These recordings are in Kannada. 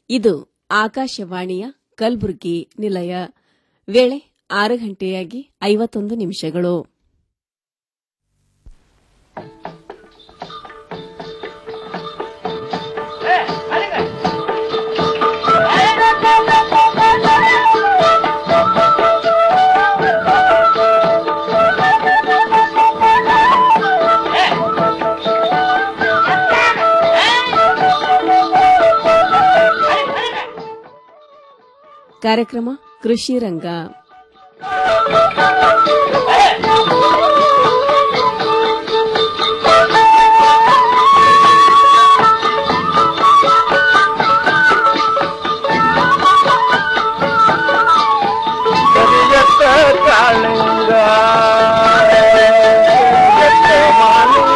ಇದು ಆಕಾಶವಾಣಿಯ ಕಲಬುರಗಿ ನಿಲಯ ವೇಳೆ ಆರು ಗಂಟೆಯಾಗಿ ಐವತ್ತೊಂದು ನಿಮಿಷಗಳು ಕಾರ್ಯಕ್ರಮ ಕೃಷಿ ರಂಗ ಕರಿಯತ್ತ ಕಾಳಿಂಗ ಕರಿಯತ್ತ ಮಾಲಿಂಗ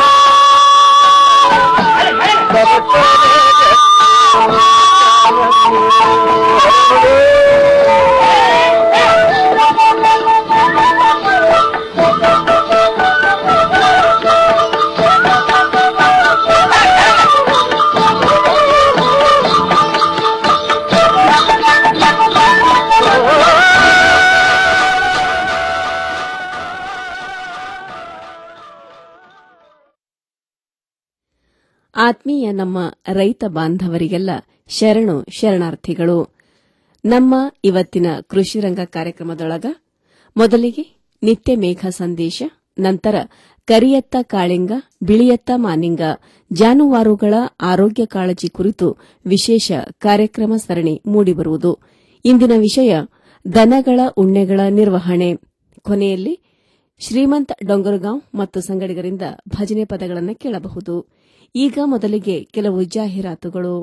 ಆತ್ಮೀಯ ನಮ್ಮ ರೈತ ಬಾಂಧವರಿಗೆಲ್ಲ ಶರಣು ಶರಣಾರ್ಥಿಗಳು ನಮ್ಮ ಇವತ್ತಿನ ಕೃಷಿ ರಂಗ ಕಾರ್ಯಕ್ರಮದೊಳಗ ಮೊದಲಿಗೆ ನಿತ್ಯ ಮೇಘ ಸಂದೇಶ ನಂತರ ಕರಿಯತ್ತ ಕಾಳಿಂಗ ಬಿಳಿಯತ್ತ ಮಾನಿಂಗ ಜಾನುವಾರುಗಳ ಆರೋಗ್ಯ ಕಾಳಜಿ ಕುರಿತು ವಿಶೇಷ ಕಾರ್ಯಕ್ರಮ ಸರಣಿ ಮೂಡಿಬರುವುದು ಇಂದಿನ ವಿಷಯ ದನಗಳ ಉಣ್ಣೆಗಳ ನಿರ್ವಹಣೆ ಕೊನೆಯಲ್ಲಿ ಶ್ರೀಮಂತ್ ಡೊಂಗರಗಾಂವ್ ಮತ್ತು ಸಂಗಡಿಗರಿಂದ ಭಜನೆ ಪದಗಳನ್ನು ಕೇಳಬಹುದು ಈಗ ಮೊದಲಿಗೆ ಕೆಲವು ಜಾಹೀರಾತುಗಳು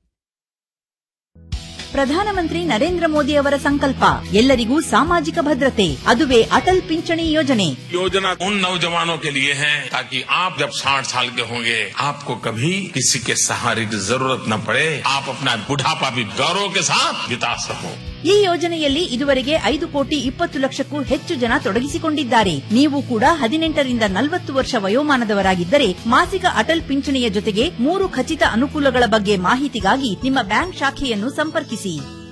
ಪ್ರಧಾನಮಂತ್ರಿ ನರೇಂದ್ರ ಮೋದಿ ಅವರ ಸಂಕಲ್ಪ ಎಲ್ಲರಿಗೂ ಸಾಮಾಜಿಕ ಭದ್ರತೆ ಅದುವೇ ಅಟಲ್ ಪಿಂಚಣಿ ಯೋಜನೆ योजना उन नौजवानों के लिए है ताकि आप जब 60 साल के होंगे आपको कभी किसी के सहारे की जरूरत न पड़े आप अपना बुढ़ापा भी गौरव के साथ बिता सको ಈ ಯೋಜನೆಯಲ್ಲಿ ಇದುವರೆಗೆ ಐದು ಕೋಟಿ ಇಪ್ಪತ್ತು ಲಕ್ಷಕ್ಕೂ ಹೆಚ್ಚು ಜನ ತೊಡಗಿಸಿಕೊಂಡಿದ್ದಾರೆ ನೀವು ಕೂಡ ಹದಿನೆಂಟರಿಂದ ನಲವತ್ತು ವರ್ಷ ವಯೋಮಾನದವರಾಗಿದ್ದರೆ ಮಾಸಿಕ ಅಟಲ್ ಪಿಂಚಣಿಯ ಜೊತೆಗೆ ಮೂರು ಖಚಿತ ಅನುಕೂಲಗಳ ಬಗ್ಗೆ ಮಾಹಿತಿಗಾಗಿ ನಿಮ್ಮ ಬ್ಯಾಂಕ್ ಶಾಖೆಯನ್ನು ಸಂಪರ್ಕಿಸಿ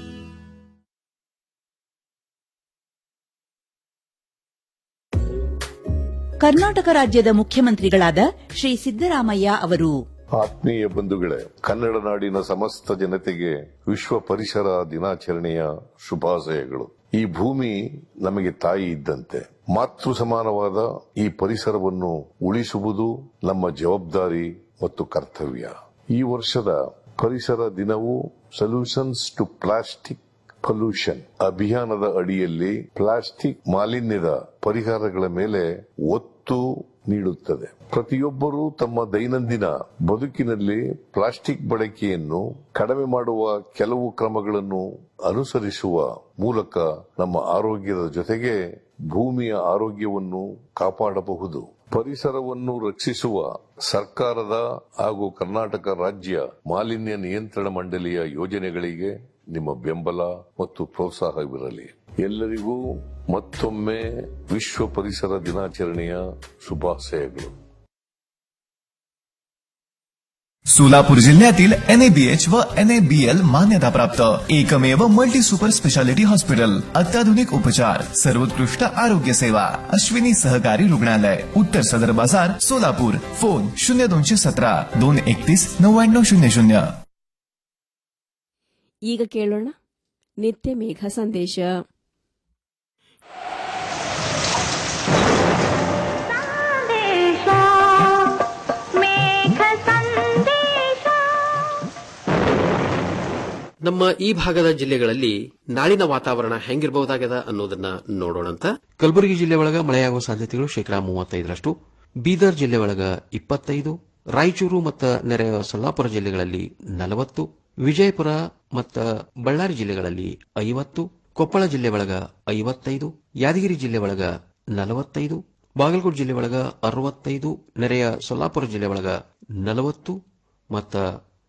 ಕರ್ನಾಟಕ ರಾಜ್ಯದ ಮುಖ್ಯಮಂತ್ರಿಗಳಾದ ಶ್ರೀ ಸಿದ್ದರಾಮಯ್ಯ ಅವರು ಆತ್ಮೀಯ ಬಂಧುಗಳೇ ಕನ್ನಡ ನಾಡಿನ ಸಮಸ್ತ ಜನತೆಗೆ ವಿಶ್ವ ಪರಿಸರ ದಿನಾಚರಣೆಯ ಶುಭಾಶಯಗಳು ಈ ಭೂಮಿ ನಮಗೆ ತಾಯಿ ಇದ್ದಂತೆ ಮಾತೃ ಸಮಾನವಾದ ಈ ಪರಿಸರವನ್ನು ಉಳಿಸುವುದು ನಮ್ಮ ಜವಾಬ್ದಾರಿ ಮತ್ತು ಕರ್ತವ್ಯ ಈ ವರ್ಷದ ಪರಿಸರ ದಿನವು ಸೊಲ್ಯೂಷನ್ಸ್ ಟು ಪ್ಲಾಸ್ಟಿಕ್ ಪೊಲ್ಯೂಷನ್ ಅಭಿಯಾನದ ಅಡಿಯಲ್ಲಿ ಪ್ಲಾಸ್ಟಿಕ್ ಮಾಲಿನ್ಯದ ಪರಿಹಾರಗಳ ಮೇಲೆ ಒತ್ತು ನೀಡುತ್ತದೆ ಪ್ರತಿಯೊಬ್ಬರೂ ತಮ್ಮ ದೈನಂದಿನ ಬದುಕಿನಲ್ಲಿ ಪ್ಲಾಸ್ಟಿಕ್ ಬಳಕೆಯನ್ನು ಕಡಿಮೆ ಮಾಡುವ ಕೆಲವು ಕ್ರಮಗಳನ್ನು ಅನುಸರಿಸುವ ಮೂಲಕ ನಮ್ಮ ಆರೋಗ್ಯದ ಜೊತೆಗೆ ಭೂಮಿಯ ಆರೋಗ್ಯವನ್ನು ಕಾಪಾಡಬಹುದು ಪರಿಸರವನ್ನು ರಕ್ಷಿಸುವ ಸರ್ಕಾರದ ಹಾಗೂ ಕರ್ನಾಟಕ ರಾಜ್ಯ ಮಾಲಿನ್ಯ ನಿಯಂತ್ರಣ ಮಂಡಳಿಯ ಯೋಜನೆಗಳಿಗೆ ನಿಮ್ಮ ಬೆಂಬಲ ಮತ್ತು ಪ್ರೋತ್ಸಾಹವಿರಲಿ ಎಲ್ಲರಿಗೂ ಮತ್ತೊಮ್ಮೆ ವಿಶ್ವ ಪರಿಸರ ದಿನಾಚರಣೆಯ ಶುಭಾಶಯಗಳು सोलापूर जिल्ह्यातील एनएबीएच व एनएबीएल मान्यताप्राप्त एकमेव मल्टी सुपर स्पेशालिटी हॉस्पिटल अत्याधुनिक उपचार सर्वोत्कृष्ट आरोग्य सेवा अश्विनी सहकारी रुग्णालय उत्तर सदर बाजार सोलापूर फोन शून्य दोनशे सतरा दोन एकतीस नव्याण्णव शून्य शून्य ಈಗ ಕೇಳೋಣ ನಿತ್ಯ ಮೇಘ ಸಂದೇಶ ನಮ್ಮ ಈ ಭಾಗದ ಜಿಲ್ಲೆಗಳಲ್ಲಿ ನಾಳಿನ ವಾತಾವರಣ ಹೆಂಗಿರಬಹುದಾಗದ ಅನ್ನೋದನ್ನ ನೋಡೋಣಂತ ಕಲಬುರಗಿ ಜಿಲ್ಲೆ ಒಳಗ ಮಳೆಯಾಗುವ ಸಾಧ್ಯತೆಗಳು ಶೇಕಡಾ ಮೂವತ್ತೈದರಷ್ಟು ಬೀದರ್ ಜಿಲ್ಲೆ ಒಳಗ ಇಪ್ಪತ್ತೈದು ರಾಯಚೂರು ಮತ್ತು ನೆರೆಯ ಸೊಲ್ಲಾಪುರ ಜಿಲ್ಲೆಗಳಲ್ಲಿ ನಲವತ್ತು ವಿಜಯಪುರ ಮತ್ತು ಬಳ್ಳಾರಿ ಜಿಲ್ಲೆಗಳಲ್ಲಿ ಐವತ್ತು ಕೊಪ್ಪಳ ಜಿಲ್ಲೆ ಒಳಗ ಐವತ್ತೈದು ಯಾದಗಿರಿ ಜಿಲ್ಲೆ ಒಳಗ ನಲವತ್ತೈದು ಬಾಗಲಕೋಟೆ ಜಿಲ್ಲೆ ಒಳಗ ಅರವತ್ತೈದು ನೆರೆಯ ಸೊಲ್ಲಾಪುರ ಜಿಲ್ಲೆ ಒಳಗ ನಲವತ್ತು ಮತ್ತು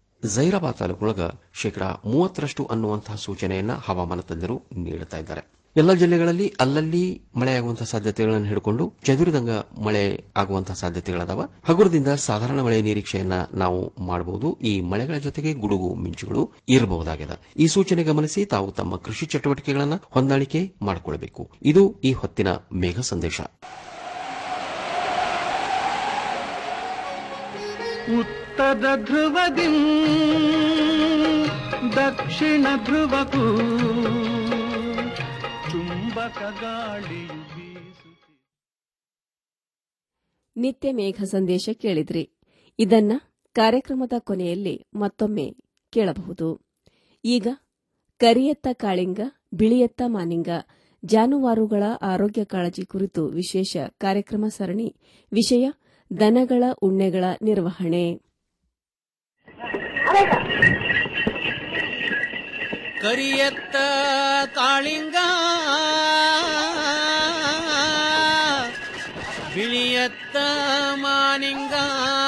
ಜೈರಾಬಾದ್ ತಾಲೂಕೊಳಗ ಶೇಕಡಾ ಮೂವತ್ತರಷ್ಟು ಅನ್ನುವಂತಹ ಸೂಚನೆಯನ್ನ ಹವಾಮಾನ ತಜ್ಞರು ನೀಡುತ್ತಾ ಇದ್ದಾರೆ ಎಲ್ಲ ಜಿಲ್ಲೆಗಳಲ್ಲಿ ಅಲ್ಲಲ್ಲಿ ಮಳೆಯಾಗುವಂತಹ ಸಾಧ್ಯತೆಗಳನ್ನು ಹಿಡ್ಕೊಂಡು ಚದುರಿದಂಗ ಮಳೆ ಆಗುವಂತಹ ಸಾಧ್ಯತೆಗಳದಾವ ಹಗುರದಿಂದ ಸಾಧಾರಣ ಮಳೆ ನಿರೀಕ್ಷೆಯನ್ನ ನಾವು ಮಾಡಬಹುದು ಈ ಮಳೆಗಳ ಜೊತೆಗೆ ಗುಡುಗು ಮಿಂಚುಗಳು ಇರಬಹುದಾಗಿದೆ ಈ ಸೂಚನೆ ಗಮನಿಸಿ ತಾವು ತಮ್ಮ ಕೃಷಿ ಚಟುವಟಿಕೆಗಳನ್ನು ಹೊಂದಾಣಿಕೆ ಮಾಡಿಕೊಳ್ಳಬೇಕು ಇದು ಈ ಹೊತ್ತಿನ ಮೇಘ ಸಂದೇಶ ಉತ್ತರ ಧ್ರುವದಿ ದಕ್ಷಿಣ ಧ್ರುವಕ್ಕೂ ಚುಂಬಕ ಗಾಳಿಯು ಬೀಸುತ್ತಿ ನಿತ್ಯ ಮೇಘ ಸಂದೇಶ ಕೇಳಿದ್ರಿ ಇದನ್ನ ಕಾರ್ಯಕ್ರಮದ ಕೊನೆಯಲ್ಲಿ ಮತ್ತೊಮ್ಮೆ ಕೇಳಬಹುದು ಈಗ ಕರಿಯತ್ತ ಕಾಳಿಂಗ ಬಿಳಿಯತ್ತ ಮಾನಿಂಗ ಜಾನುವಾರುಗಳ ಆರೋಗ್ಯ ಕಾಳಜಿ ಕುರಿತು ವಿಶೇಷ ಕಾರ್ಯಕ್ರಮ ಸರಣಿ ವಿಷಯ ದನಗಳ ಉಣ್ಣೆಗಳ ನಿರ್ವಹಣೆ ಕರಿಯತ್ತ ಕಾಳಿಂಗ ಬಿಳಿಯತ್ತ ಮಾನಿಂಗ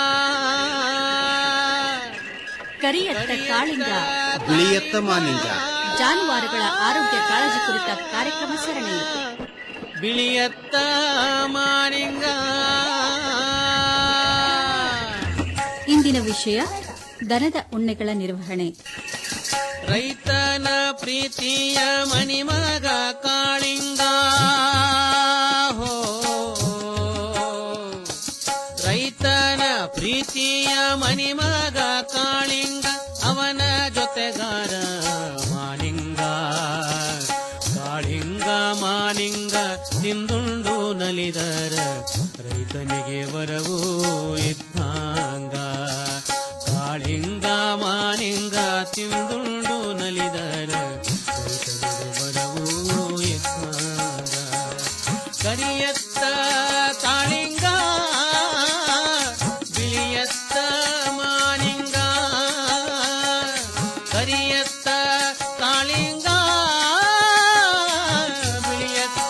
ಕರಿಯತ್ತ ಕಾಳಿಂಗ ಬಿಳಿಯತ್ತ ಮಾನಿಂಗ ಜಾನುವಾರುಗಳ ಆರೋಗ್ಯ ಕಾಳಜಿ ಕುರಿತ ಕಾರ್ಯಕ್ರಮ ಸರಣಿ ಬಿಳಿಯತ್ತ ಮಾನಿಂಗ ಇಂದಿನ ವಿಷಯ ದನದ ಉಣ್ಣೆಗಳ ನಿರ್ವಹಣೆ ರೈತನ ಪ್ರೀತಿಯ ಮಣಿಮಗ ಕಾಳಿಂಗ ಹೋ ರೈತನ ಪ್ರೀತಿಯ ಮಣಿಮಗ ಕಾಳಿಂಗ ಅವನ ಜೊತೆಗಾರ ಮಾನಿಂಗ ಕಾಳಿಂಗ ಮಾನಿಂಗ ತಿಂದುಂಡು ನಲಿದರ ರೈತನಿಗೆ ವರವೂ ಇದ್ದಂಗ ಕಾಳಿಂಗ ಮಾನಿಂಗ ತಿಂದುಂಡು ನಲಿದರ ರೈತನಿಗೆ ವರವೂ ಇದ್ದಂಗ ಕರಿಯತ್ತ ಕಾಳಿಂಗ ಬಿಳಿಯತ್ತ ಮಾನಿಂಗ ಕರಿಯತ್ತ ಕಾಳಿಂಗ ಬಿಳಿಯತ್ತ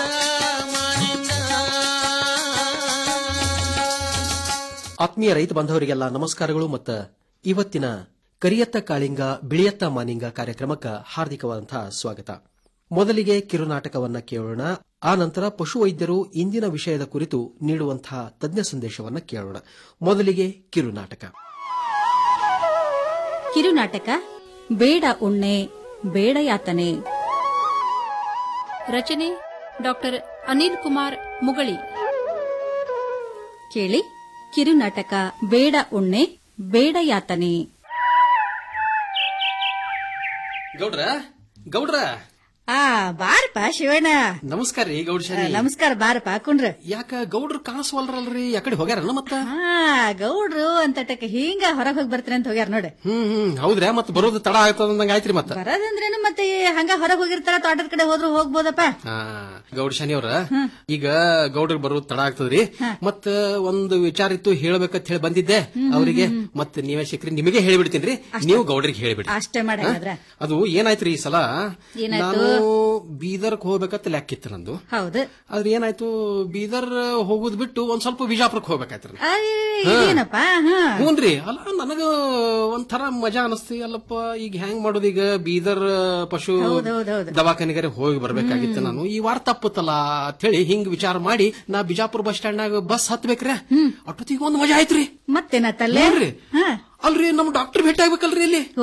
ಮಾನಿಂಗ ಆತ್ಮೀಯ ರೈತ ಬಾಂಧವರಿಗೆಲ್ಲ ನಮಸ್ಕಾರಗಳು ಮತ್ತು ಇವತ್ತಿನ ಕರಿಯತ್ತ ಕಾಳಿಂಗ ಬಿಳಿಯತ್ತ ಮಾನಿಂಗ ಕಾರ್ಯಕ್ರಮಕ್ಕೆ ಹಾರ್ದಿಕವಾದಂತಹ ಸ್ವಾಗತ ಮೊದಲಿಗೆ ಕಿರುನಾಟಕವನ್ನ ಕೇಳೋಣ ಆ ನಂತರ ಪಶುವೈದ್ಯರು ಇಂದಿನ ವಿಷಯದ ಕುರಿತು ನೀಡುವಂತಹ ತಜ್ಞ ಸಂದೇಶವನ್ನ ಕೇಳೋಣ ಮೊದಲಿಗೆ ಕಿರುನಾಟಕ ಕಿರುನಾಟಕ ಬೇಡ ಉಣ್ಣೆ ಬೇಡ ಯಾತನೆ ರಚನೆ ಡಾಕ್ಟರ್ ಅನಿಲ್ ಕುಮಾರ್ ಮುಗಳಿ ಕೇಳಿ ಕಿರುನಾಟಕ ಬೇಡ ಉಣ್ಣೆ ಬೇಡ ಯಾತನೆ ಗೌಡ್ರ ಗೌಡ್ರ ಆ ಬಾರಪ್ಪ ಶಿವಣ್ಣ ನಮಸ್ಕಾರ ರೀ ಗೌಡ್ರ ಶನಿ. ನಮಸ್ಕಾರ ಬಾರಪ್ಪ ಕುಂಡ್ರ ಯಾಕ ಗೌಡ್ರು ಕಾಣಿಸ್ವಲ್ರಲ್ರಿ ಯಾಕಡೆ ಹೋಗ್ಯಾರನ ಮತ್ತ ಹಾ ಗೌಡ್ರು ಅಂತಟಕ ಹಿಂಗ ಹೊರಗ್ ಹೋಗಿ ಬರ್ತೀನಿ ಅಂತ ಹೋಗ್ಯಾರ ನೋಡಿ ಹ್ಮ್ ಹ್ಮ್ ಹೌದ್ರಾ ಮತ್ ಬರೋದು ತಡ ಆಗ್ತದಂದಂಗ ಆಯ್ತ್ರಿ ಮತ್ತ ಬರೋದಂದ್ರೇನು ಮತ್ತೆ ಹಂಗ ಹೊರಗ್ ಹೋಗಿರ್ತಾರ ತೋಟದ ಕಡೆ ಹೋದ್ರು ಹೋಗ್ಬೋದಪ್ಪ ಹಾ ಗೌಡ ಶನಿ ಅವ್ರ ಈಗ ಗೌಡ್ರಿಗೆ ಬರೋದು ತಡ ಆಗ್ತದ್ರಿ ಮತ್ತ ಒಂದು ವಿಚಾರ ಇತ್ತು ಹೇಳ್ಬೇಕಂತ ಹೇಳಿ ಬಂದಿದ್ದೆ ಅವರಿಗೆ ಮತ್ ನೀವೇ ಸಿಕ್ರಿ ನಿಮಗೆ ಹೇಳಿಬಿಡ್ತೀನಿ ನೀವು ಗೌಡ್ರಿಗೆ ಹೇಳಿಬಿಡಿ ಅಷ್ಟೇ ಮಾಡಂಗಾದ್ರ ಅದು ಏನಾಯ್ತ್ರಿ ಈ ಸಲ ಏನಾಯ್ತು? ನಾನು ಬೀದರ್ಕ್ ಹೋಗ್ಬೇಕಂತ ಲೆಕ್ಕಿತ್ತು ನಂದು ಹೌದು ಆದ್ರೆ ಏನಾಯ್ತು ಬೀದರ್ ಹೋಗುದ್ ಬಿಟ್ಟು ಒಂದ್ ಸ್ವಲ್ಪ ಬಿಜಾಪುರಕ್ಕೆ ಹೋಗ್ಬೇಕಾಯ್ತ್ರಿ ಏನಪ್ಪ ಹಾ ಹ್ಞೂನ್ರಿ ಅಲ್ಲ ನನಗ ಒಂಥರ ಮಜಾ ಅನಸ್ತಿ ಅಲ್ಲಪ್ಪ ಈಗ ಹೆಂಗ್ ಮಾಡೋದು ಈಗ ಬೀದರ್ ಪಶು ಹೌದೌದೌದು. ದವಾಖಾನಿಗರೆ ಹೋಗಿ ಬರ್ಬೇಕಾಗಿತ್ತು ನಾನು ಈ ವಾರ ತಪ್ಪುತ್ತಲ್ಲ ಅಂತ ಹೇಳಿ ಹಿಂಗ್ ವಿಚಾರ ಮಾಡಿ ನಾ ಬಿಜಾಪುರ ಬಸ್ ಸ್ಟ್ಯಾಂಡ್ ನಾಗ ಬಸ್ ಹತ್ಬೇಕ್ರೆ ಅಷ್ಟೊತ್ತಿಗೆ ಒಂದ್ ಮಜಾ ಆಯ್ತ್ರಿ ಮತ್ತೇನತ್ತಲ್ಲೇ ನೋಡ್ರಿ ಅಲ್ರಿ ನಮ್ ಡಾಕ್ಟರ್ ಭೇಟಿ ಆಗ್ಬೇಕಲ್ರಿ ಇಲ್ಲಿ ಓ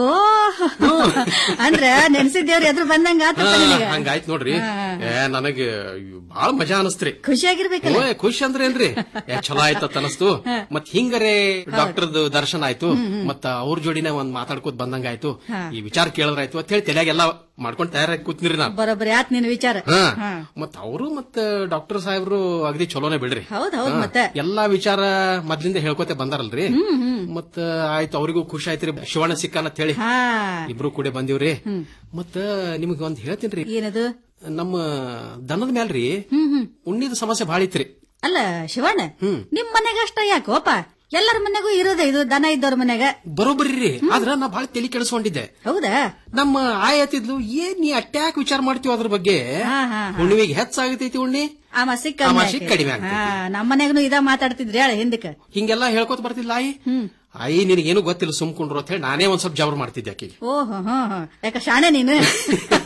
ಅಂದ್ರ ನೆನ್ಸಿದ್ದೇವ್ರಿ ಎದುರು ಬಂದಂಗ ಆತಪ್ಪ ಹಾ, ನಿನಗ ಹಂಗಾಯ್ತು ನೋಡ್ರಿ ಏ ನನಗ ಬಾಳ ಮಜಾ ಅನಸ್ತ್ರಿ ಖುಷಿಯಾಗಿರ್ಬೇಕಲ್ಲ ಓಯ್ ಖುಷಿ ಅಂದ್ರೆ ಏನ್ರಿ ಏ ಚಲೋ ಆಯ್ತತ್ ಅನಸ್ತು ಮತ್ ಹಿಂಗರೆ ಡಾಕ್ಟರ್ದು ದರ್ಶನ ಆಯ್ತು ಮತ್ತ ಅವ್ರ ಜೋಡಿನ ಒಂದ್ ಮಾತಾಡ್ಕೋತ ಬಂದಂಗ ಆಯ್ತು ಹಾ. ಈ ವಿಚಾರ ಕೇಳಿದ್ರಾಯ್ತು ಅಂತ ಹೇಳಿ ತಲೆಯಾಗೆಲ್ಲ ಮಾಡ್ಕೊಂಡ್ ತಯಾರಾಗಿ ಕೂತ್ನಿರಿ ನಾನು ಬರೋಬ್ಬರಿ ಆತ್ ನಿನ್ ವಿಚಾರ ಹಾ ಹಾ. ಮತ್ ಅವರು ಮತ್ತ ಡಾಕ್ಟರ್ ಸಾಹೇಬ್ರು ಅಗದಿ ಚಲೋನೆ ಬಿಡ್ರಿ ಹೌದ್ ಹೌದ್ ಹಾ. ಮತ್ತೆ ಎಲ್ಲಾ ವಿಚಾರ ಮೊದ್ಲಿಂದ ಹೇಳ್ಕೊತೆ ಬಂದಾರಲ್ರಿ ಮತ್ತ ಆಯ್ತು ಅವ್ರಿಗೂ ಖುಷಿ ಆಯ್ತ್ರಿ ಶಿವಣ್ಣ ಸಿಕ್ಕಾನ ಅಂತ ಹೇಳಿ ಹಾ ಇಬ್ರು ಕೂಡ ಬಂದಿವ್ರಿ ಮತ್ತ ನಿಮಗ್ ಒಂದ್ ಹೇಳ್ತೀನ್ರಿ ಏನದು ನಮ್ಮ ದನದ ಮ್ಯಾಲ್ರಿ ಉಣ್ಣಿದ ಸಮಸ್ಯೆ ಭಾಳ ಇತ್ರಿ ಅಲ್ಲ ಶಿವಣ್ಣ ನಿಮ್ ಮನೆಗ ಅಷ್ಟ ಯಾಕೋಪ ಎಲ್ಲರ ಮನೆಗೂ ಇರೋದೇ ಇದು ದನ ಇದ್ದವ್ರ ಮನೆಗ ಬರೋಬ್ಬರಿ ಆದ್ರ ನಾ ಭಾಳ ತಲೆ ಕೆಡಿಸ್ಕೊಂಡಿದ್ದೆ ಹೌದಾ ನಮ್ಮ ಆಯತಿದ್ಲು ಏನ್ ನೀ ಅಟ್ಯಾಕ್ ವಿಚಾರ ಮಾಡ್ತೀವ ಅದ್ರ ಬಗ್ಗೆ ಹಾ, ಹಾ, ಹಾ. ಹುಣ್ಣಿಮೆಗೆ ಹೆಚ್ಚಾಗತೈತಿ ಉಣ್ಣಿ ಅಮಾಸಿ ಅಮಾಸಿ ಕಡಿಮೆ ಆಗ್ತೈತಿ. ನಮ್ಮ ಮನೆಗೂ ಇದ ಮಾತಾಡ್ತಿದ್ರಿ ಹೇಳ ಹಿಂದಕ್ಕೆ ಹಿಂಗೆಲ್ಲಾ ಹೇಳ್ಕೊತ ಬರ್ತಿಲ್ಲ ಆಯಿ ಆಯಿ ನಿನಗೇನು ಗೊತ್ತಿಲ್ಲ ಸುಮ್ಕೊಂಡ್ರು ಅಂತ ಹೇಳಿ ನಾನೇ ಒಂದ್ ಸ್ವಲ್ಪ ಜಬರ್ ಮಾಡ್ತಿದ್ದೆ ಆಕಿಗೆ ಓಹೋ ಹೋ ಹೋ ಯಾಕ ಶಾಣೆ ನೀನು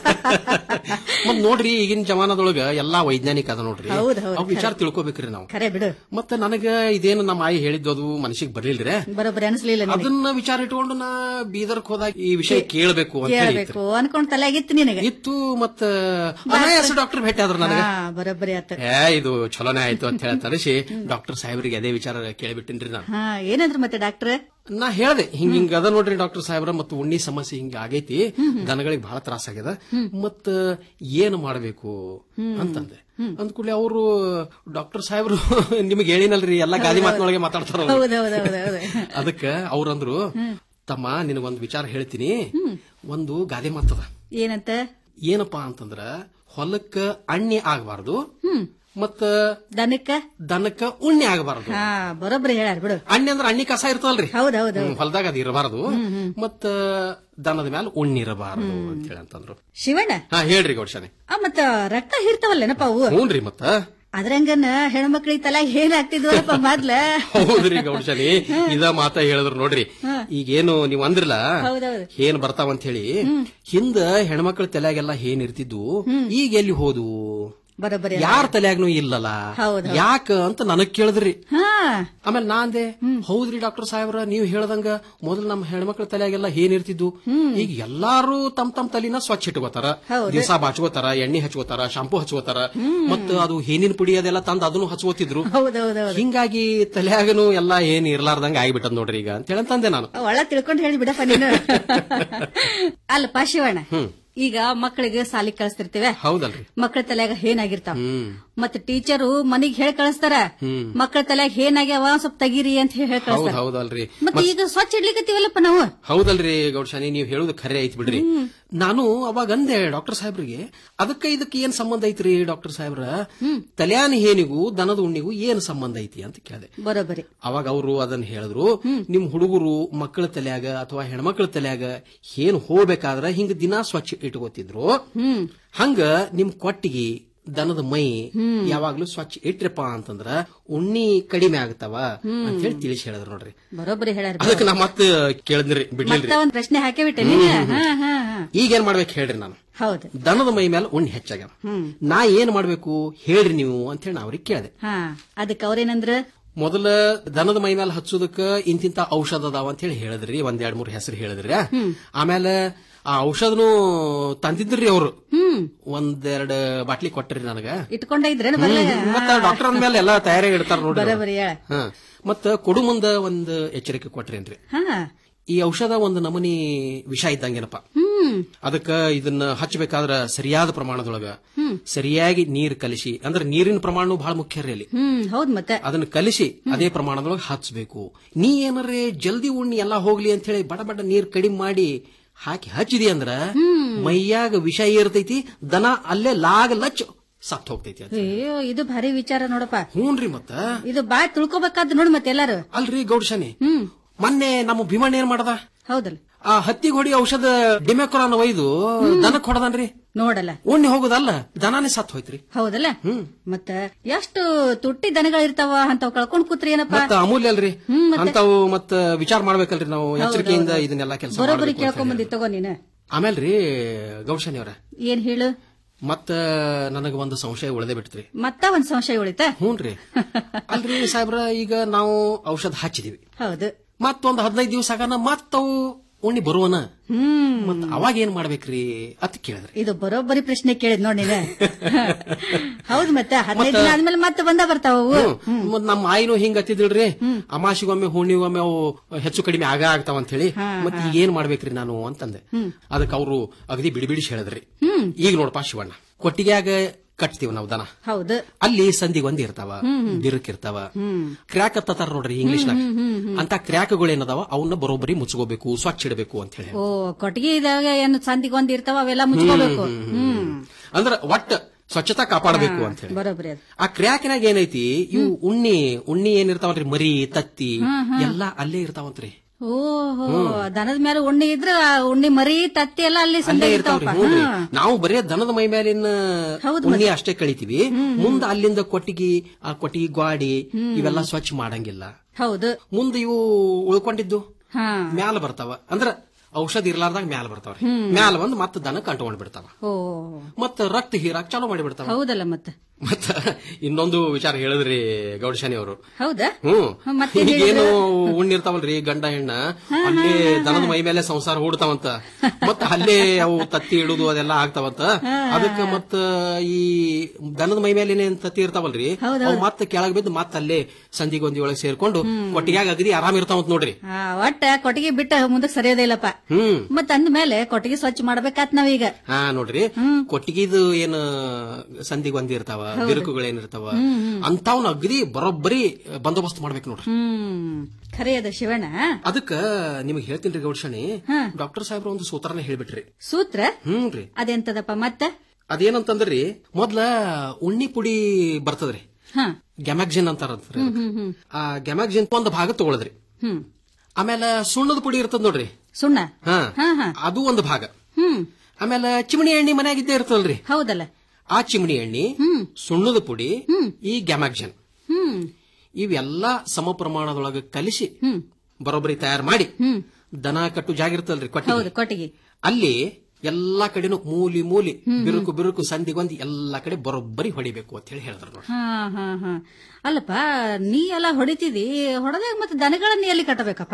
ಮತ್ ನೋಡ್ರಿ ಈಗಿನ ಜಮಾನದೊಳಗ ಎಲ್ಲಾ ವೈಜ್ಞಾನಿಕ ಅದ ನೋಡ್ರಿ ಹೌದ್ ಹೌದ್ ಅವ್ ವಿಚಾರ ತಿಳ್ಕೊಬೇಕ್ರಿ ನಾವು ಖರೆ ಬಿಡು ಮತ್ತ ನನಗ ಇದೇನು ನಮ್ಮ ಆಯಿ ಹೇಳಿದ್ದು ಅದು ಮನಸ್ಸಿಗೆ ಬರ್ಲಿಲ್ರಿ ಬರೋಬ್ಬರಿ ಅನಿಸ್ಲಿಲ್ಲ ನಿನಗೆ. ಅದನ್ನ ವಿಚಾರ ಇಟ್ಕೊಂಡು ನಾ ಬೀದರ್ಕ್ ಹೋದಾಗ ಈ ವಿಷಯ ಕೇಳಬೇಕು ಅಂತ ಹೇಳಿ ಕೇಳ್ಬೇಕು ಅನ್ಕೊಂಡ್ ತಲೆಯಾಗಿತ್ತು ನಿನಗೆ ಇತ್ತು ಮತ್ತ ಅನಾಯಾಸ ಡಾಕ್ಟರ್ ಭೇಟಿ ಆದ್ರ ನನಗ ಹಾ ಬರೋಬ್ಬರಿ ಆತ ಏ ಇದು ಚಲೋನೇ ಆಯ್ತು ಅಂತ ಹೇಳಿ ತರಿಸಿ ಡಾಕ್ಟರ್ ಸಾಹೇಬ್ರಿಗೆ ಅದೇ ವಿಚಾರ ಕೇಳಿಬಿಟ್ಟಿನ್ರಿ ನಾನು ಹಾ ಏನಂದ್ರು ಮತ್ತೆ ಡಾಕ್ಟರ್ ನಾ ಹೇಳ್ದೆ ಹಿಂಗ ಹಿಂಗ ಅದ ನೋಡ್ರಿ ಡಾಕ್ಟರ್ ಸಾಹೇಬ್ರ ಮತ್ತು ಉಣ್ಣಿ ಸಮಸ್ಯೆ ಹಿಂಗ ಆಗೈತಿ ದನಗಳಿಗೆ ಬಹಳ ತ್ರಾಸ ಆಗ್ಯದ ಮತ್ತ ಏನು ಮಾಡಬೇಕು ಅಂತಂದೆ ಅಂದ್ಕೂಡ್ಲೆ ಅವರು ಡಾಕ್ಟರ್ ಸಾಹೇಬ್ರು ನಿಮಗೆ ಹೇಳಿನಲ್ರಿ ಎಲ್ಲಾ ಗಾದಿ ಮಾತಿನೊಳಗೆ ಮಾತಾಡ್ತಾರ ಅವ್ರು. ಹೌದೌದೌದೌದು ಅದಕ್ಕ ಅವ್ರಂದ್ರು ತಮ್ಮ ನಿನಗೊಂದು ವಿಚಾರ ಹೇಳ್ತೀನಿ ಒಂದು ಗಾದೆ ಮಾತದ ಏನಂತ ಏನಪ್ಪಾ ಅಂತಂದ್ರ ಹೊಲಕ್ಕ ಅಣ್ಣಿ ಆಗಬಾರ್ದು ಮತ್ತ ದನಕ್ಕ ದನಕ್ಕ ಉಣ್ಣೆ ಆಗಬಾರ್ದು ಹಾ ಬರೋಬ್ಬರಿ ಹೇಳ್ಯಾರ ಬಿಡು ಅಣ್ಣಿ ಅಂದ್ರ ಅಣ್ಣಿ ಕಸ ಇರ್ತವಲ್ರಿ ಹೌದೌದು ಹ್ಮ್, ಹೊಲ್ದಾಗ ಅದು ಇರಬಾರದು ಮತ್ತ ದನದ ಮ್ಯಾಲ ಉಣ್ಣಿ ಇರಬಾರದು ಅಂತ ಹೇಳಿ ಅಂತಂದ್ರು ಶಿವಣ್ಣ ಹಾ ಹೇಳ್ರಿ ಗೌಡ್ಶಾನೆ ಆ ಮತ್ತ ರಕ್ತ ಹೀರ್ತಾವಲ್ಲೇನಪ್ಪ ಅವು ಹ್ಞೂನ್ರಿ ಮತ್ತ ಅದ್ರಂಗನ ಹೆಣ್ಮಕ್ಳಿಗೆ ತಲೆ ಏನ್ ಆಗ್ತಿದ್ವಲ್ಲಪ್ಪ ಮೊದ್ಲ ಹೌದ್ರಿ ಗೌಡ್ಶಾನಿ ಇದ ಮಾತ ಹೇಳಿದ್ರು ನೋಡ್ರಿ ಈಗೇನು ನೀವ್ ಅಂದ್ರಲ್ಲ ಹೌದೌದು ಏನ್ ಬರ್ತಾವಂತ ಹೇಳಿ ಹಿಂದ ಹೆಣ್ಮಕ್ಳ ತಲೆಯಾಗೆಲ್ಲ ಏನ್ ಇರ್ತಿದ್ವು ಈಗ ಎಲ್ಲಿ ಹೋದು ಬರೋಬ್ಬರಿ ಯಾರ ತಲೆಯಾಗ್ನು ಇಲ್ಲಲ್ಲ ಹೌದು. ಯಾಕ ಅಂತ ನನಗ್ ಕೇಳಿದ್ರಿ ಹಾ ಆಮೇಲೆ ನಾ ಅಂದೆ ಹೌದ್ರಿ ಡಾಕ್ಟರ್ ಸಾಹೇಬ್ರ ನೀವ್ ಹೇಳ್ದಂಗ ಮೊದಲು ನಮ್ಮ ಹೆಣ್ಮಕ್ಳ ತಲೆಯಾಗೆಲ್ಲ ಏನ್ ಇರ್ತಿದ್ವು ಈಗ ಎಲ್ಲಾರು ತಮ್ ತಮ್ ತಲಿನ ಸ್ವಚ್ಛ ಇಟ್ಕೋತಾರ ಹೌದು. ದಿವಸ ಬಾಚ್ಕೋತಾರ ಎಣ್ಣೆ ಹಚ್ಕೋತಾರ ಶಾಂಪೂ ಹಚ್ಕೋತಾರ ಮತ್ತ ಅದು ಹೇನಿನ ಪುಡಿ ಅದೆಲ್ಲ ತಂದ್ ಅದನ್ನು ಹಚ್ಕೋತಿದ್ರು ಹೌದೌದೌದು ಹಿಂಗಾಗಿ ತಲೆಯಾಗನು ಎಲ್ಲಾ ಏನ್ ಇರ್ಲಾರ್ದಂಗ ಆಗಿಬಿಟ್ಟದ್ ನೋಡ್ರಿ ಈಗ ಅಂತ ಹೇಳಂತಂದೆ ನಾನು ಒಳ ತಿಳ್ಕೊಂಡು ಹೇಳಿ ಬಿಡಪ್ಪ ನೀನು ಅಲ್ಲಪ್ಪ ಶಿವಣ್ಣ ಈಗ ಮಕ್ಕಳಿಗೆ ಸಾಲಿ ಕಳಿಸ್ತಿರ್ತೀವಿ ಹೌದಲ್ರಿ ಮಕ್ಕಳ ತಲೆಯಾಗ ಏನಾಗಿರ್ತಾವ ಹ್ಮ್ ಮತ್ತ ಟೀಚರು ಮನಿಗ್ ಹೇಳಿ ಕಳಿಸ್ತಾರ ಮಕ್ಕಳ ತಲೆಯಾಗ ಏನಾಗ್ಯಾವ ಸ್ವಲ್ಪ ತೆಗೀರಿ ಅಂತ ಹೇಳಿ ಹೌದ್ ಕಳಿಸ್ತಾರ ಹೌದಲ್ರಿ ಮತ್ತೆ ಈಗ ಸ್ವಚ್ಛ ಇಡ್ಲಿಕತ್ತೀವಲ್ಲಪ್ಪ ನಾವು ಹೌದಲ್ರಿ ಗೌಡ್ಶಾನಿ ನೀವ್ ಹೇಳುದು ಖರೆ ಐತಿ ಬಿಡ್ರಿ ನಾನು ಅವಾಗ ಅಂದೆ ಡಾಕ್ಟರ್ ಸಾಹೇಬ್ರಿಗೆ ಅದಕ್ಕೆ ಇದಕ್ಕೆ ಏನ್ ಸಂಬಂಧ ಐತ್ರಿ ಡಾಕ್ಟರ್ ಸಾಹೇಬ್ರ ತಲ್ಯಾನ ಹೇನಿಗೂ ದನದ ಉಣ್ಣಿಗೂ ಏನ್ ಸಂಬಂಧ ಐತಿ ಅಂತ ಕೇಳಿದೆ ಬರೋಬ್ಬರಿ ಅವಾಗ ಅವರು ಅದನ್ನ ಹೇಳಿದ್ರು ನಿಮ್ ಹುಡುಗರು ಮಕ್ಕಳ ತಲ್ಯಾಗ ಅಥವಾ ಹೆಣ್ಮಕ್ಳ ತಲ್ಯಾಗ ಏನ್ ಹೋಗ್ಬೇಕಾದ್ರ ಹಿಂಗ ದಿನಾ ಸ್ವಚ್ಛ ಇಟ್ಕೋತಿದ್ರು ಹಂಗ ನಿಮ್ ಕೊಟ್ಟಿಗೆ ದನದ ಮೈ ಯಾವಾಗ್ಲೂ ಸ್ವಚ್ಛ ಇಟ್ರಪ್ಪ ಅಂತಂದ್ರ ಉಣ್ಣಿ ಕಡಿಮೆ ಆಗ್ತಾವ ಅಂತ ಹೇಳಿ ತಿಳಿಸಿ ಹೇಳಿದ್ರು ನೋಡ್ರಿ ಬರೋಬ್ಬರಿ ಹೇಳ್ಯಾರ ಅದಕ್ಕೆ ನಾ ಮತ್ತೆ ಕೇಳಿದ್ರಿ ಬಿಡ್ಲಿಲ್ರಿ ಮತ್ತ ಒಂದ್ ಪ್ರಶ್ನೆ ಹಾಕೇ ಬಿಟ್ಟೆ ನೀನು ಹಾ ಹಾ ಹಾ ಈಗೇನ್ ಮಾಡ್ಬೇಕು ಹೇಳ್ರಿ ನಾನು ಹೌದು ದನದ ಮೈ ಮೇಲೆ ಉಣ್ಣಿ ಹೆಚ್ಚಾಗ್ಯಾವ ನಾ ಏನ್ ಮಾಡ್ಬೇಕು ಹೇಳ್ರಿ ನೀವು ಅಂತ ಹೇಳಿ ನಾ ಅವ್ರಿಗೆ ಕೇಳಿದೆ ಹಾ ಅದಕ್ಕೆ ಅವ್ರೇನಂದ್ರ ಮೊದಲ ದನದ ಮೈ ಮೇಲೆ ಹಚ್ಚೋದಕ್ಕ ಇಂತಿಂತ ಔಷಧ ಅದಾವ ಅಂತ ಹೇಳಿ ಹೇಳಿದ್ರಿ ಒಂದ್ ಎರಡ್ ಮೂರ್ ಹೆಸರು ಹೇಳಿದ್ರಿ ಆಮೇಲೆ ಆ ಔಷಧನು ತಂದಿದ್ರಿ ಅವ್ರು ಒಂದೆರಡು ಬಾಟ್ಲಿ ಕೊಟ್ರಿ ನನಗ ಇಟ್ಕೊಂಡ ಇದ್ರೇನು ಬರ್ಲ ಮತ್ತ ಡಾಕ್ಟರ್ ಅಂದ್ಮೇಲೆ ಎಲ್ಲಾ ತಯಾರಿ ಇಡ್ತಾರ ನೋಡ್ರಿ ಅವ್ರು. ಬರೋಬ್ಬರಿ ಹೇಳ ಹಾ ಮತ್ತ ಕೊಡು ಮುಂದ ಒಂದ್ ಎಚ್ಚರಿಕೆ ಕೊಟ್ರೇನ್ರಿ ಹಾ ಈ ಔಷಧ ಒಂದು ನಮೂನಿ ವಿಷ ಇದ್ದಂಗೇನಪ್ಪ ಹ್ಮ್ ಅದಕ್ಕ ಇದನ್ನ ಹಚ್ಚಬೇಕಾದ್ರ ಸರಿಯಾದ ಪ್ರಮಾಣದೊಳಗ ಸರಿಯಾಗಿ ನೀರ್ ಕಲಿಸಿ ಅಂದ್ರೆ ನೀರಿನ ಪ್ರಮಾಣ ಬಹಳ ಮುಖ್ಯ ರೀ ಅಲ್ಲಿ ಹ್ಮ್ ಹೌದ್ ಮತ್ತೆ ಅದನ್ನ ಕಲಿಸಿ ಅದೇ ಪ್ರಮಾಣದೊಳಗೆ ಹಚ್ಚಬೇಕು ನೀ ಏನಾರೇ ಜಲ್ದಿ ಉಣ್ಣಿ ಎಲ್ಲಾ ಹೋಗ್ಲಿ ಅಂತ ಹೇಳಿ ಬಡ ಬಡ ನೀರ್ ಕಡಿಮೆ ಮಾಡಿ ಹಾಕಿ ಹಚ್ಚಿದಿ ಅಂದ್ರ ಮೈಯಾಗ ವಿಷ ಏರ್ತೈತಿ ದನ ಅಲ್ಲೇ ಲಾಗ ಲಚ್ ಸತ್ ಹೋಗ್ತೈತಿ ಅಂತ ಅಯ್ಯೋ ಇದು ಭಾರಿ ವಿಚಾರ ನೋಡಪ್ಪ ಹ್ಞೂನ್ರಿ ಮತ್ತ ಇದು ಬಾಳ ತಿಳ್ಕೊಬೇಕಾದ್ ನೋಡ್ ಮತ್ತೆ ಎಲ್ಲಾರು ಅಲ್ರಿ ಗೌಡ್ಶಾನಿ ಹ್ಮ್ ಮೊನ್ನೆ ನಮ್ಮ ಭೀಮಣ್ಣ ಏನ್ ಮಾಡದ ಹೌದಲ್ಲ ಆ ಹತ್ತಿಗೆ ಹೊಡಿ ಔಷಧ ಡಿಮೆಕೊರಾನ ಒಯ್ದು ದನಕ್ ಹೊಡದನ್ರಿ ನೋಡಲ್ಲ ಉಣ್ಣಿ ಹೋಗುದಲ್ಲ ದನಾನೇ ಸತ್ ಹೋಯ್ತ್ರಿ ಹೌದಲ್ಲ ಮತ್ತ ಎಷ್ಟು ತುಟ್ಟಿ ದನಗಳಿರ್ತಾವ ಅಂತವ್ ಕಳ್ಕೊಂಡ್ ಕೂತ್ರಿ ಏನಪ್ಪ ಮತ್ತ ಅಮೂಲ್ಯ ಅಲ್ರಿ ಹ್ಮ್, ಮತ್ತೆ? ಅಂತಾವು ಮತ್ತ ವಿಚಾರ ಮಾಡ್ಬೇಕಲ್ರಿ ನಾವು ಎಚ್ಚರಿಕೆಯಿಂದ ಇದನ್ನೆಲ್ಲ ಕೆಲಸ ಬರೋಬ್ಬರಿ ಕೇಳ್ಕೊಂಡ್ ಬಂದಿ ತಗೋ ನೀನು ಆಮೇಲ್ರಿ ಗೌಶಾನಿ ಅವ್ರ ಏನ್ ಹೇಳು ಮತ್ತ ನನಗ ಒಂದು ಸಂಶಯ ಉಳಿದೇ ಬಿಡ್ತ್ರಿ ಮತ್ತ ಒಂದ್ ಸಂಶಯ ಉಳಿತ ಹ್ಞೂನ್ರಿ ಅಲ್ರಿ ಸಾಹೇಬ್ರ ಈಗ ನಾವು ಔಷಧ ಹಚ್ಚಿದೀವಿ ಹೌದು ಮತ್ತೊಂದ್ ಹದಿನೈದು ದಿವಸ ಆಗಾನ ಮತ್ತವು ಉಣ್ಣಿ ಬರುವನ ಹ್ಮ್ ಮತ್ತ ಅವಾಗ ಏನ್ ಮಾಡ್ಬೇಕ್ರಿ ಅಂತ ಕೇಳಿದ್ರಿ ಇದು ಬರೋಬ್ಬರಿ ಪ್ರಶ್ನೆ ಕೇಳಿದ್ ನೋಡಿ ನೀನು ಹೌದು ಮತ್ತೆ ಹದಿನೈದು ದಿನ ಆದ್ಮೇಲೆ ಮತ್ತೆ ಬಂದ ಬರ್ತಾವ ಅವು ಮತ್ ನಮ್ಮ ಆಯಿನೂ ಹಿಂಗ ಹತ್ತಿದಿಲ್ರಿ ಅಮಾಸಿಗೊಮ್ಮೆ ಹುಣ್ಣಿಗೊಮ್ಮೆ ಅವು ಹೆಚ್ಚು ಕಡಿಮೆ ಆಗ ಆಗ್ತಾವ ಅಂತ ಹೇಳಿ ಮತ್ ಈಗ ಏನ್ ಮಾಡ್ಬೇಕ್ರಿ ನಾನು ಅಂತಂದೆ ಅದಕ್ಕೆ ಅವರು ಅಗದಿ ಬಿಡಿ ಬಿಡಿಸಿ ಹೇಳಿದ್ರಿ ಈಗ ನೋಡಪ್ಪ ಶಿವಣ್ಣ ಕೊಟ್ಟಿಗೆಯಾಗ ಕಟ್ತೀವಿ ನಾವು ದನ ಹೌದು ಅಲ್ಲಿ ಸಂದಿಗ್ ಒಂದ್ ಇರ್ತಾವ ಬಿರುಕ್ ಇರ್ತಾವ ಕ್ರ್ಯಾಕ್ ಹತ್ತಾರ ನೋಡ್ರಿ ಇಂಗ್ಲಿಷ್ನಾಗ ಅಂತ ಕ್ರ್ಯಾಕ್ಗಳು ಏನದಾವ ಅವನ್ನ ಬರೋಬ್ಬರಿ ಮುಚ್ಕೋಬೇಕು ಸ್ವಚ್ಛ ಇಡಬೇಕು ಅಂತ ಹೇಳಿ ಓ ಕೊಟ್ಟಿಗೆ ಇದಾಗ ಏನು ಸಂದಿಗ್ ಒಂದ್ ಇರ್ತಾವ ಅವೆಲ್ಲ ಮುಚ್ಕೋಬೇಕು ಹ್ಮ್ ಅಂದ್ರ ಒಟ್ಟ ಸ್ವಚ್ಛತಾ ಕಾಪಾಡಬೇಕು ಅಂತ ಹೇಳಿ ಬರೋಬ್ಬರಿ ಅದು ಆ ಕ್ರ್ಯಾಕಿನಾಗ ಏನೈತಿ ಇವು ಉಣ್ಣಿ ಉಣ್ಣಿ ಏನಿರ್ತಾವಲ್ರಿ ಮರಿ ತತ್ತಿ ಎಲ್ಲಾ ಅಲ್ಲೇ ಇರ್ತಾವಂತ್ರಿ ಓಹೋ ದನದ ಮೇಲೆ ಉಣ್ಣಿ ಇದ್ರ ಆ ಉಣ್ಣಿ ಮರಿ ತತ್ತಿ ಎಲ್ಲ ಅಲ್ಲಿ ಅಲ್ಲೇ ಸಂದೆ ಇರ್ತಾವ್ರಿ ಇರ್ತಾವಪ್ಪ ಹ್ಞೂನ್ರಿ. ನಾವು ಬರೇ ದನದ ಮೈ ಮೇಲಿನ ಹೌದು ಉಣ್ಣಿ ಅಷ್ಟೇ ಕಳಿತೀವಿ ಮುಂದ ಅಲ್ಲಿಂದ ಕೊಟ್ಟಿಗಿ ಆ ಕೊಟ್ಟಿಗಿ ಗ್ವಾಡಿ ಇವೆಲ್ಲ ಸ್ವಚ್ಛ ಮಾಡಂಗಿಲ್ಲ ಹೌದು ಮುಂದೆ ಇವು ಉಳ್ಕೊಂಡಿದ್ದು ಹಾ ಮ್ಯಾಲ ಬರ್ತಾವ ಅಂದ್ರ ಔಷಧ ಇರ್ಲಾರ್ದಾಗ ಮ್ಯಾಲ ಬರ್ತಾವ್ರಿ ಮ್ಯಾಲ ಬಂದು ಮತ್ತೆ ದನಕ್ಕೆ ಅಂಟ್ಕೊಂಡ್ ಬಿಡ್ತಾವ ಓ ಮತ್ತ ರಕ್ತ ಹೀರಾಕ್ ಚಾಲೂ ಮಾಡಿ ಬಿಡ್ತಾವ ಹೌದಲ್ಲ ಮತ್ತ ಮತ್ತ ಇನ್ನೊಂದು ವಿಚಾರ ಹೇಳಿದ್ರಿ ಗೌಡಶಾನಿ ಅವರು ಹೌದಾ ಹ್ಮ್ ಮತ್ತೇನ್ ಈಗೇನು ಉಣ್ಣಿರ್ತಾವಲ್ರಿ ಗಂಡ ಹೆಣ್ಣ ಅಲ್ಲೇ ದನದ ಮೈ ಮೇಲೆ ಸಂಸಾರ ಹೂಡ್ತಾವಂತ ಮತ್ತ ಅಲ್ಲೇ ಅವು ತತ್ತಿ ಇಡುದು ಅದೆಲ್ಲ ಆಗ್ತಾವಂತ ಅದಕ್ಕ ಮತ್ತ ಈ ದನದ ಮೈ ಮೇಲೆ ಏನೇನ್ ತತ್ತಿ ಇರ್ತಾವಲ್ರಿ ಅವು ಮತ್ತ ಕೆಳಗ್ ಬಿದ್ದು ಮತ್ತ ಅಲ್ಲೇ ಸಂಧಿಗೊಂದಿ ಒಳಗೆ ಸೇರ್ಕೊಂಡು ಕೊಟ್ಟಿಗ್ಯಾಗ ಅಗದಿ ಆರಾಮ್ ಇರ್ತಾವಂತ ನೋಡ್ರಿ ಆ, ಒಟ್ಟ ಕೊಟ್ಟಿಗೆ ಬಿಟ್ಟ ಮುಂದಕ್ಕೆ ಸರಿಯೋದೇ ಇಲ್ಲಪ್ಪ ಹ್ಮ್ ಮತ್ತ ಅಂದ್ಮೇಲೆ ಕೊಟ್ಟಿಗೆ ಸ್ವಚ್ಛ ಮಾಡ್ಬೇಕಾತ್ ನಾವೀಗ ಹಾ ನೋಡ್ರಿ ಕೊಟ್ಟಿಗಿದು ಏನ್ ಸಂಧಿಗೊಂದಿ ಇರ್ತಾವ ಬಿರುಕುಗಳೇನಿರ್ತಾವ ಅಂತಾವ್ನ ಅಗದಿ ಬರೋಬ್ಬರಿ ಬಂದೋಬಸ್ತ್ ಮಾಡ್ಬೇಕು ನೋಡ್ರಿ ಹ್ಮ್ ಖರೆ ಅದ ಶಿವಣ್ಣ ಅದಕ್ಕ ನಿಮಗೆ ಹೇಳ್ತೀನಿ ಗೌಡ್ಶಾಣಿ ಡಾಕ್ಟರ್ ಸಾಹೇಬ್ರ ಒಂದು ಸೂತ್ರನ ಹೇಳ್ಬಿಟ್ರಿ ಸೂತ್ರ ಹ್ಮ್ ರೀ ಅದೆಂತದಪ್ಪ ಮತ್ತ ಅದೇನಂತಂದ್ರಿ ಮೊದ್ಲ ಉಣ್ಣಿ ಪುಡಿ ಬರ್ತದ್ರಿ ಹ ಗ್ಯಾಮ್ಯಾಕ್ಸಿನ್ ಅಂತಾರಂತ್ರಿ ಅದಕ್ಕ. ಹ್ಮ್ ಹ್ಮ್ ಆ ಗ್ಯಾಮ್ಯಾಕ್ಸಿನ್ ಒಂದು ಭಾಗ ತಗೊಳದ್ರಿ ಹ್ಮ್ ಆಮೇಲೆ ಸುಣ್ಣದ ಪುಡಿ ಇರ್ತದ ನೋಡ್ರಿ ಸುಣ್ಣ ಹಾ ಹಾ ಹಾ ಅದು ಒಂದು ಭಾಗ ಹ್ಮ್ ಆಮೇಲೆ ಚಿಮಣಿ ಎಣ್ಣೆ ಮನ್ಯಾಗಿದ್ದೇ ಇರ್ತದಲ್ರಿ ಹೌದಲ್ಲ ಆ ಚಿಮಣಿ ಎಣ್ಣೆ ಹ್ಮ್ ಸುಣ್ಣದ ಪುಡಿ ಈ ಗ್ಯಾಮ್ಯಾಕ್ಸಿನ್ ಹ್ಮ್ ಇವೆಲ್ಲ ಸಮ ಪ್ರಮಾಣದೊಳಗೆ ಕಲಿಸಿ ಹ್ಮ್ ಬರೋಬ್ಬರಿ ತಯಾರು ಮಾಡಿ ಹ್ಮ್ ದನ ಕಟ್ಟು ಜಾಗ ಇರ್ತಲ್ರಿ ಕೊಟ್ಟಿ ಹೌದು ಕೊಟ್ಟಿಗೆ ಅಲ್ಲಿ ಎಲ್ಲಾ ಕಡೆನೂ ಮೂಲಿ ಮೂಲಿ ಬಿರುಕು ಬಿರುಕು ಸಂಧಿಗೊಂದಿ ಎಲ್ಲಾ ಕಡೆ ಬರೋಬ್ಬರಿ ಹೊಡಿಬೇಕು ಅಂತ ಹೇಳಿ ಹೇಳಿದ್ರು ನೋಡಿ ಹಾ ಹಾ ಹಾ ಅಲ್ಲಪ್ಪ ನೀ ಎಲ್ಲ ಹೊಡಿತಿದಿ ಹೊಡೆದಾಗ ಮತ್ತೆ ದನಗಳನ್ನ ಎಲ್ಲಿ ಕಟ್ಟಬೇಕಪ್ಪ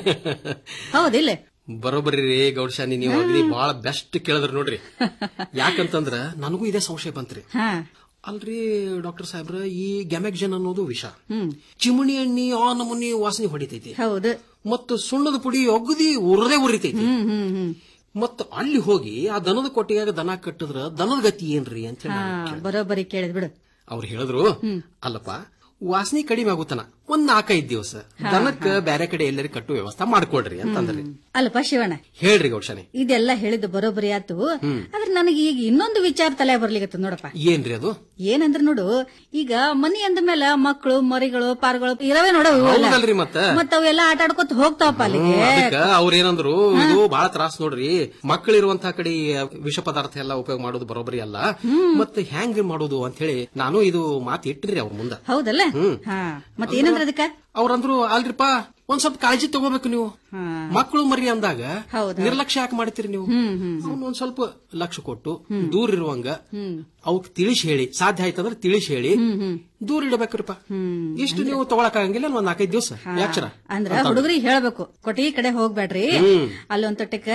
ಹೌದಿಲ್ಲ ಬರೋಬ್ಬರಿ ರೀ ಗೌಡ್ಶಾನಿ ನೀವು ಅಗದಿ ಬಹಳ ಬೆಸ್ಟ್ ಕೇಳಿದ್ರಿ ನೋಡ್ರಿ ಯಾಕಂತಂದ್ರ ನನಗೂ ಇದೇ ಸಂಶಯ ಬಂತ್ರಿ ಹಾ ಅಲ್ರಿ ಡಾಕ್ಟರ್ ಸಾಹೇಬ್ರ ಈ ಗ್ಯಾಮ್ಯಾಕ್ಸಿನ್ ಅನ್ನೋದು ವಿಷ ಹ್ಮ್ ಚಿಮಣಿ ಎಣ್ಣಿ ಆ ನಮೂನಿ ವಾಸನೆ ಹೊಡಿತೈತಿ ಹೌದು ಮತ್ತು ಸುಣ್ಣದ ಪುಡಿ ಒಗದಿ ಉರದೇ ಉರಿತೈತಿ ಹ್ಮ್ ಹ್ಮ್ ಹ್ಮ್ ಮತ್ತ ಅಲ್ಲಿ ಹೋಗಿ ಆ ದನದ ಕೊಟ್ಟಿಯಾಗ ದನ ಕಟ್ಟಿದ್ರ ದನದ ಗತಿ ಏನ್ರಿ ಅಂತ ಹೇಳಿ ಹಾ ನಾನು ಕೇಳ್ದೆ. ಬರೋಬ್ಬರಿ ಕೇಳಿದ್ ಬಿಡು ಅವ್ರು ಹೇಳಿದ್ರು ಅಲ್ಲಪ್ಪ ವಾಸನೆ ಕಡಿಮೆ ಆಗುತ್ತನ ಒಂದ್ ನಾಲ್ಕೈದ್ ದಿವಸ ದನಕ್ಕ ಬೇರೆ ಕಡೆ ಎಲ್ಲರಿ ಕಟ್ಟು ವ್ಯವಸ್ಥೆ ಮಾಡ್ಕೊಡ್ರಿ ಅಂತಂದ್ರಿ ಅಲ್ಲಪ್ಪ ಶಿವಣ್ಣ ಹೇಳ್ರಿ ಗೌಡ್ಶಾನಿ ಇದೆಲ್ಲ ಹೇಳಿದ್ದು ಬರೋಬ್ಬರಿ ಆತು ಆದ್ರೆ ನನಗೆ ಈಗ ಇನ್ನೊಂದು ವಿಚಾರ ತಲೆ ಬರ್ಲಿಕತ್ತ ನೋಡಪ್ಪ ಏನ್ರಿ ಅದು ಏನಂದ್ರ ನೋಡು ಈಗ ಮನಿ ಅಂದ ಮೇಲೆ ಮಕ್ಕಳು ಮರಿಗಳು ಪಾರ್ಗಳು ಇರವೇ ನೋಡು ಹೌದಲ್ರಿ ಮತ್ತ ಮತ್ತ ಅವೆಲ್ಲ ಆಟ ಆಡ್ಕೊತ ಹೋಗ್ತಾವಪ್ಪ ಅಲ್ಲಿಗೆ ಅದಕ್ಕ ಅವ್ರೇನಂದ್ರು ಇದು ಬಹಳ ತ್ರಾಸ್ ನೋಡ್ರಿ ಮಕ್ಕಳಿರುವಂತಹ ಕಡೆ ವಿಷ ಪದಾರ್ಥ ಎಲ್ಲ ಉಪಯೋಗ ಮಾಡೋದು ಬರೋಬ್ಬರಿ ಅಲ್ಲ ಮತ್ತೆ ಹ್ಯಾಂಗ್ ಮಾಡೋದು ಅಂತ ಹೇಳಿ ನಾನು ಇದು ಮಾತು ಇಟ್ಟಿರಿ ಅವ್ರ ಮುಂದ ಹೌದಲ್ಲ ಹಾ ಮತ್ತೆ ಏನಂದ್ರ ಅದಕ್ಕ ಅವ್ರಂದ್ರು ಅಲ್ರಿಪ್ಪ ಒಂದ್ ಸ್ವಲ್ಪ ಕಾಳಜಿ ತಗೋಬೇಕು ನೀವು ಮಕ್ಕಳು ಮರಿ ಅಂದಾಗ ಹೌದು. ನಿರ್ಲಕ್ಷ್ಯ ಯಾಕೆ ಮಾಡ್ತೀರಿ ನೀವು ಅವ್ನ್ ಒಂದ್ ಸ್ವಲ್ಪ ಲಕ್ಷ್ಯ ಕೊಟ್ಟು ದೂರ ಇರುವಂಗ ಅವಕ್ ತಿಳಿಸಿ ಹೇಳಿ ಸಾಧ್ಯ ಆಯ್ತಂದ್ರೆ ತಿಳಿಸಿ ಹೇಳಿ ದೂರ ಇಡಬೇಕ್ರಿಪ್ಪ ಇಷ್ಟು ನೀವು ತಗೊಳಕ್ ಆಗಂಗಿಲ್ಲ ಒಂದ್ ನಾಲ್ಕೈದು ದಿವಸ ಯಾಕ್ಚರ ಅಂದ್ರ ಹುಡುಗರಿಗೆ ಹೇಳ್ಬೇಕು ಕೊಟ್ಟಿಗೆ ಕಡೆ ಹೋಗ್ಬೇಡ್ರಿ ಅಲ್ಲಿ ಒಂದ್ ತೊಟ್ಟಕ್ಕ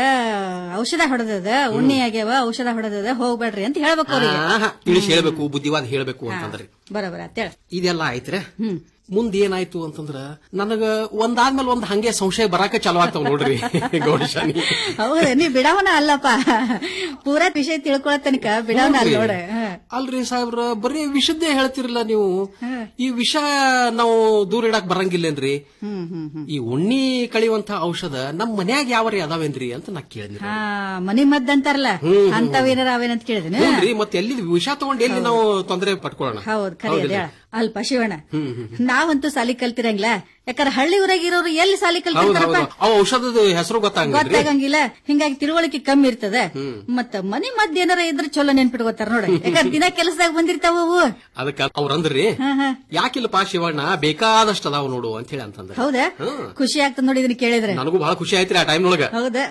ಔಷಧ ಹೊಡೆದದ ಉಣ್ಣಿ ಆಗ್ಯಾವ ಔಷಧ ಹೊಡೆದದ ಹೋಗ್ಬೇಡ್ರಿ ಅಂತ ಹೇಳ್ಬೇಕು ಅವ್ರಿಗೆ ತಿಳಿಸಿ ಹೇಳ್ಬೇಕು ಬುದ್ಧಿವಾದ ಹೇಳ್ಬೇಕು ಅಂತಂದ್ರಿ ಬರೋಬರ ಅಂತೇಳ ಇದೆಲ್ಲ ಆಯ್ತ್ರೆ ಮುಂದ್ ಏನಾಯ್ತು ಅಂತಂದ್ರ ನನಗ ಒಂದಾದ್ಮೇಲೆ ಒಂದ್ ಹಂಗೆ ಸಂಶಯ ಬರಾಕ ಚಾಲು ಆಗ್ತಾವ ನೋಡ್ರಿ ಗೌಡಶಾನಿ ಹೌದ ನೀ ಬಿಡವನ ಅಲ್ಲಪ್ಪ ಪೂರಾ ವಿಷಯ ತಿಳ್ಕೊಳ ತನಕ ಬಿಡವನ ಅಲ್ಲ ನೋಡ ಹ. ಅಲ್ರಿ ಸಾಹೇಬ್ರ ಬರೀ ವಿಷದ್ದೇ ಹೇಳ್ತಿರಲ್ಲ ನೀವು ಈ ವಿಷ ನಾವು ದೂರ ಇಡಕ್ ಬರಂಗಿಲ್ಲೇನ್ರಿ ಹ್ಮ್ ಹ್ಮ್ ಹ್ಮ್ ಈ ಉಣ್ಣಿ ಕಳಿಯುವಂತ ಔಷಧ ನಮ್ ಮನ್ಯಾಗ ಯಾವರಿ ಅದಾವೇನ್ರಿ ಅಂತ ನಾ ಕೇಳಿದ್ರಿ ಹಾ ಮನಿ ಮದ್ದ ಅಂತಾರಲ್ಲ ಅಂತವೇನಾರ ಅವೇನಂತ ಕೇಳಿದಿನ ಹ್ಞೂನ್ರಿ ಮತ್ತೆ ಎಲ್ಲಿ ವಿಷ ತಗೊಂಡು ಎಲ್ಲಿ ನಾವು ತೊಂದರೆ ಪಟ್ಕೊಳ್ಳೋಣ ಹೌದ್ ಖರಿ ಅದ ಅಲ್ಪ ಶಿವಣ್ಣ ನಾವಂತೂ ಸಾಲಿ ಕಲ್ತಿರಂಗಿಲ್ಲ ಯಾಕಂದ್ರೆ ಹಳ್ಳಿ ಊರಾಗ ಇರೋರು ಎಲ್ಲಿ ಸಾಲಿ ಹೌದು ಕಲ್ತಿರ್ತಾರಪ್ಪ ಹೌದು ಅವ ಔಷಧದ ಹೆಸರು ಗೊತ್ತಾಗಂಗಿಲ್ರಿ ಗೊತ್ತಾಗಂಗಿಲ್ಲ ಹಿಂಗಾಗಿ ತಿಳುವಳಿಕೆ ಕಮ್ಮಿ ಇರ್ತದ ಮತ್ತ ಮನಿ ಮದ್ದ ಏನಾರ ಇದ್ರ ಚಲೋ ನೆನ್ಪಿಟ್ಕೋತಾರ ನೋಡ ಯಾಕಂದ್ರೆ ದಿನ ಕೆಲಸದಾಗ ಬಂದಿರ್ತಾವ ಅವು ಅದಕ್ಕ ಅವ್ರಂದ್ರಿ ಹಾ ಹಾ ಯಾಕಿಲ್ಲಪ್ಪ ಶಿವಣ್ಣ ಬೇಕಾದಷ್ಟು ಅದಾವ ನೋಡು ಅಂತ ಹೇಳಿ ಅಂತಂದ್ರೆ ಹೌದಾ ಖುಷಿ ಆಗ್ತದ ನೋಡಿ ಇದನ್ನ ಕೇಳಿದ್ರೆ ನನಗೂ ಬಹಳ ಖುಷಿ ಆಯ್ತ್ರಿ ಆ ಟೈಮ್ನೊಳಗ ಹೌದಾ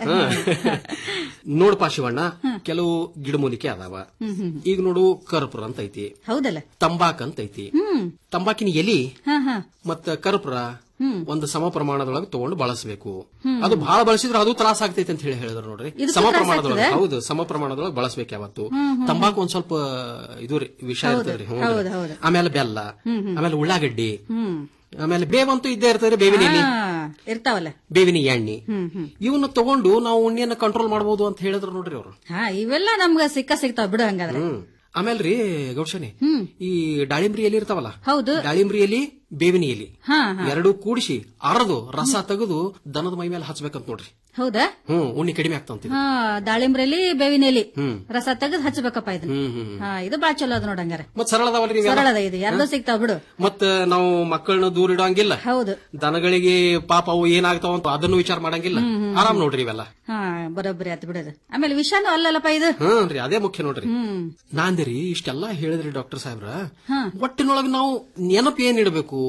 ನೋಡಪ್ಪ ಶಿವಣ್ಣ ಕೆಲವು ಗಿಡಮೂಲಿಕೆ ಅದಾವ ಈಗ ನೋಡು ಕರ್ಪೂರ ಅಂತ ಐತಿ ಹೌದಲ್ಲ ತಂಬಾಕ್ ಅಂತ ಐತಿ ಹ್ಮ್ ತಂಬಾಕಿನ ಎಲಿ ಹಾ ಹಾ ಮತ್ತ ಕರ್ಪೂರ ಒಂದು ಸಮ ಪ್ರಮಾಣದೊಳಗೆ ತಗೊಂಡು ಬಳಸಬೇಕು ಅದು ಬಹಳ ಬಳಸಿದ್ರೆ ಅದು ತ್ರಾಸ ಆಗ್ತೈತೆ ಅಂತ ಹೇಳಿ ಹೇಳಿದ್ರು ನೋಡ್ರಿ ಇದಕ್ಕೂ ಸಮ ತ್ರಾಸ ಪ್ರಮಾಣದೊಳಗೆ ಆಗ್ತದೆ? ಹೌದು ಸಮ ಪ್ರಮಾಣದೊಳಗೆ ಬಳಸ್ಬೇಕು ಯಾವತ್ತು ತಂಬಾಕು ಒಂದ್ ಸ್ವಲ್ಪ ಇದು ರೀ ವಿಷ ಇರ್ತದ್ರಿ ಹ್ಞೂ ರೀ. ಹೌದು, ಹೌದು. ಆಮೇಲೆ ಬೆಲ್ಲ ಆಮೇಲೆ ಉಳ್ಳಾಗಡ್ಡಿ ಹ್ಮ್ ಆಮೇಲೆ ಬೇವಂತೂ ಇದ್ದೇ ಇರ್ತದೆ ಬೇವಿನ ಎಲೆ ಹಾ ಇರ್ತಾವಲ್ಲ ಬೇವಿನ ಎಣ್ಣೆ ಹ್ಮ್ ಹ್ಮ್ ಇವನ್ನ ತಗೊಂಡು ನಾವು ಉಣ್ಣಿಯನ್ನ ಕಂಟ್ರೋಲ್ ಮಾಡಬಹುದು ಅಂತ ಹೇಳಿದ್ರು ನೋಡ್ರಿ ಅವರು ಹಾ ಇವೆಲ್ಲ ನಮ್ಗ ಸಿಕ್ಕ ಸಿಗ್ತಾವ ಬಿಡು ಹಂಗಾದ್ರೆ ಹ್ಮ್ ಆಮೇಲೆ ರೀ ಗೌಡ್ಶನಿ ಈ ದಾಳಿಂಬ್ರಿ ಎಲೆ ಇರ್ತಾವಲ್ಲ ಹೌದು ದಾಳಿಂಬ್ರಿ ಎಲಿ ಬೇವಿನ ಎಲಿ ಹಾ ಎರಡು ಕೂಡಿಸಿ ಅರದು ರಸ ತೆಗೆದು ದನದ ಮೈ ಮೇಲೆ ಹಚ್ಬೇಕಂತ ನೋಡ್ರಿ ಹೌದಾ ಹ್ಮ್ ಉಣ್ಣಿ ಕಡಿಮೆ ಆಗ್ತಾವಂತ ಹಾ ದಾಳಿಂಬ್ರಲ್ಲಿ ಬೇವಿನ ಎಲಿ ಹ್ಮ್ ರಸ ತೆಗೆದು ಹಚ್ಚಬೇಕಪ್ಪ ಇದನ್ನ ಹ್ಮ್ ಹ್ಮ್ ಹಾ ಇದು ಬಾಳ ಚಲೋ ಅದ ನೋಡ ಹಂಗಾರೆ ಮತ್ ಸರಳ ಅದಾವಲ್ರಿ ಇವೆಲ್ಲ? ಸರಳ ಅದ ಇದು ಎರಡೂ ಸಿಗ್ತಾವ ಬಿಡು ಮತ್ತ ನಾವು ಮಕ್ಕಳನ್ನ ದೂರ ಇಡಂಗಿಲ್ಲ ಹೌದು ದನಗಳಿಗೆ ಪಾಪ ಅವು ಏನಾಗ್ತಾವ ಅಂತ ಅದನ್ನು ವಿಚಾರ ಮಾಡಂಗಿಲ್ಲ ಆರಾಮ್ ನೋಡ್ರಿ ಇವೆಲ್ಲ ಹಾ ಬರೋಬ್ಬರಿ ಆತ್ ಬಿಡೋದು ಆಮೇಲೆ ವಿಷಾನು ಅಲ್ಲಲ್ಲಪ್ಪ ಇದು ಹ್ಮ್ ರೀ ಅದೇ ಮುಖ್ಯ ನೋಡ್ರಿ ಹ್ಮ್ ನಾಂದಿರಿ ಇಷ್ಟೆಲ್ಲಾ ಹೇಳಿದ್ರಿ ಡಾಕ್ಟರ್ ಸಾಹೇಬ್ರ ಹಾ. ಒಟ್ಟಿನೊಳಗೆ ನಾವು ನೆನಪು ಏನ್ ಇಡಬೇಕು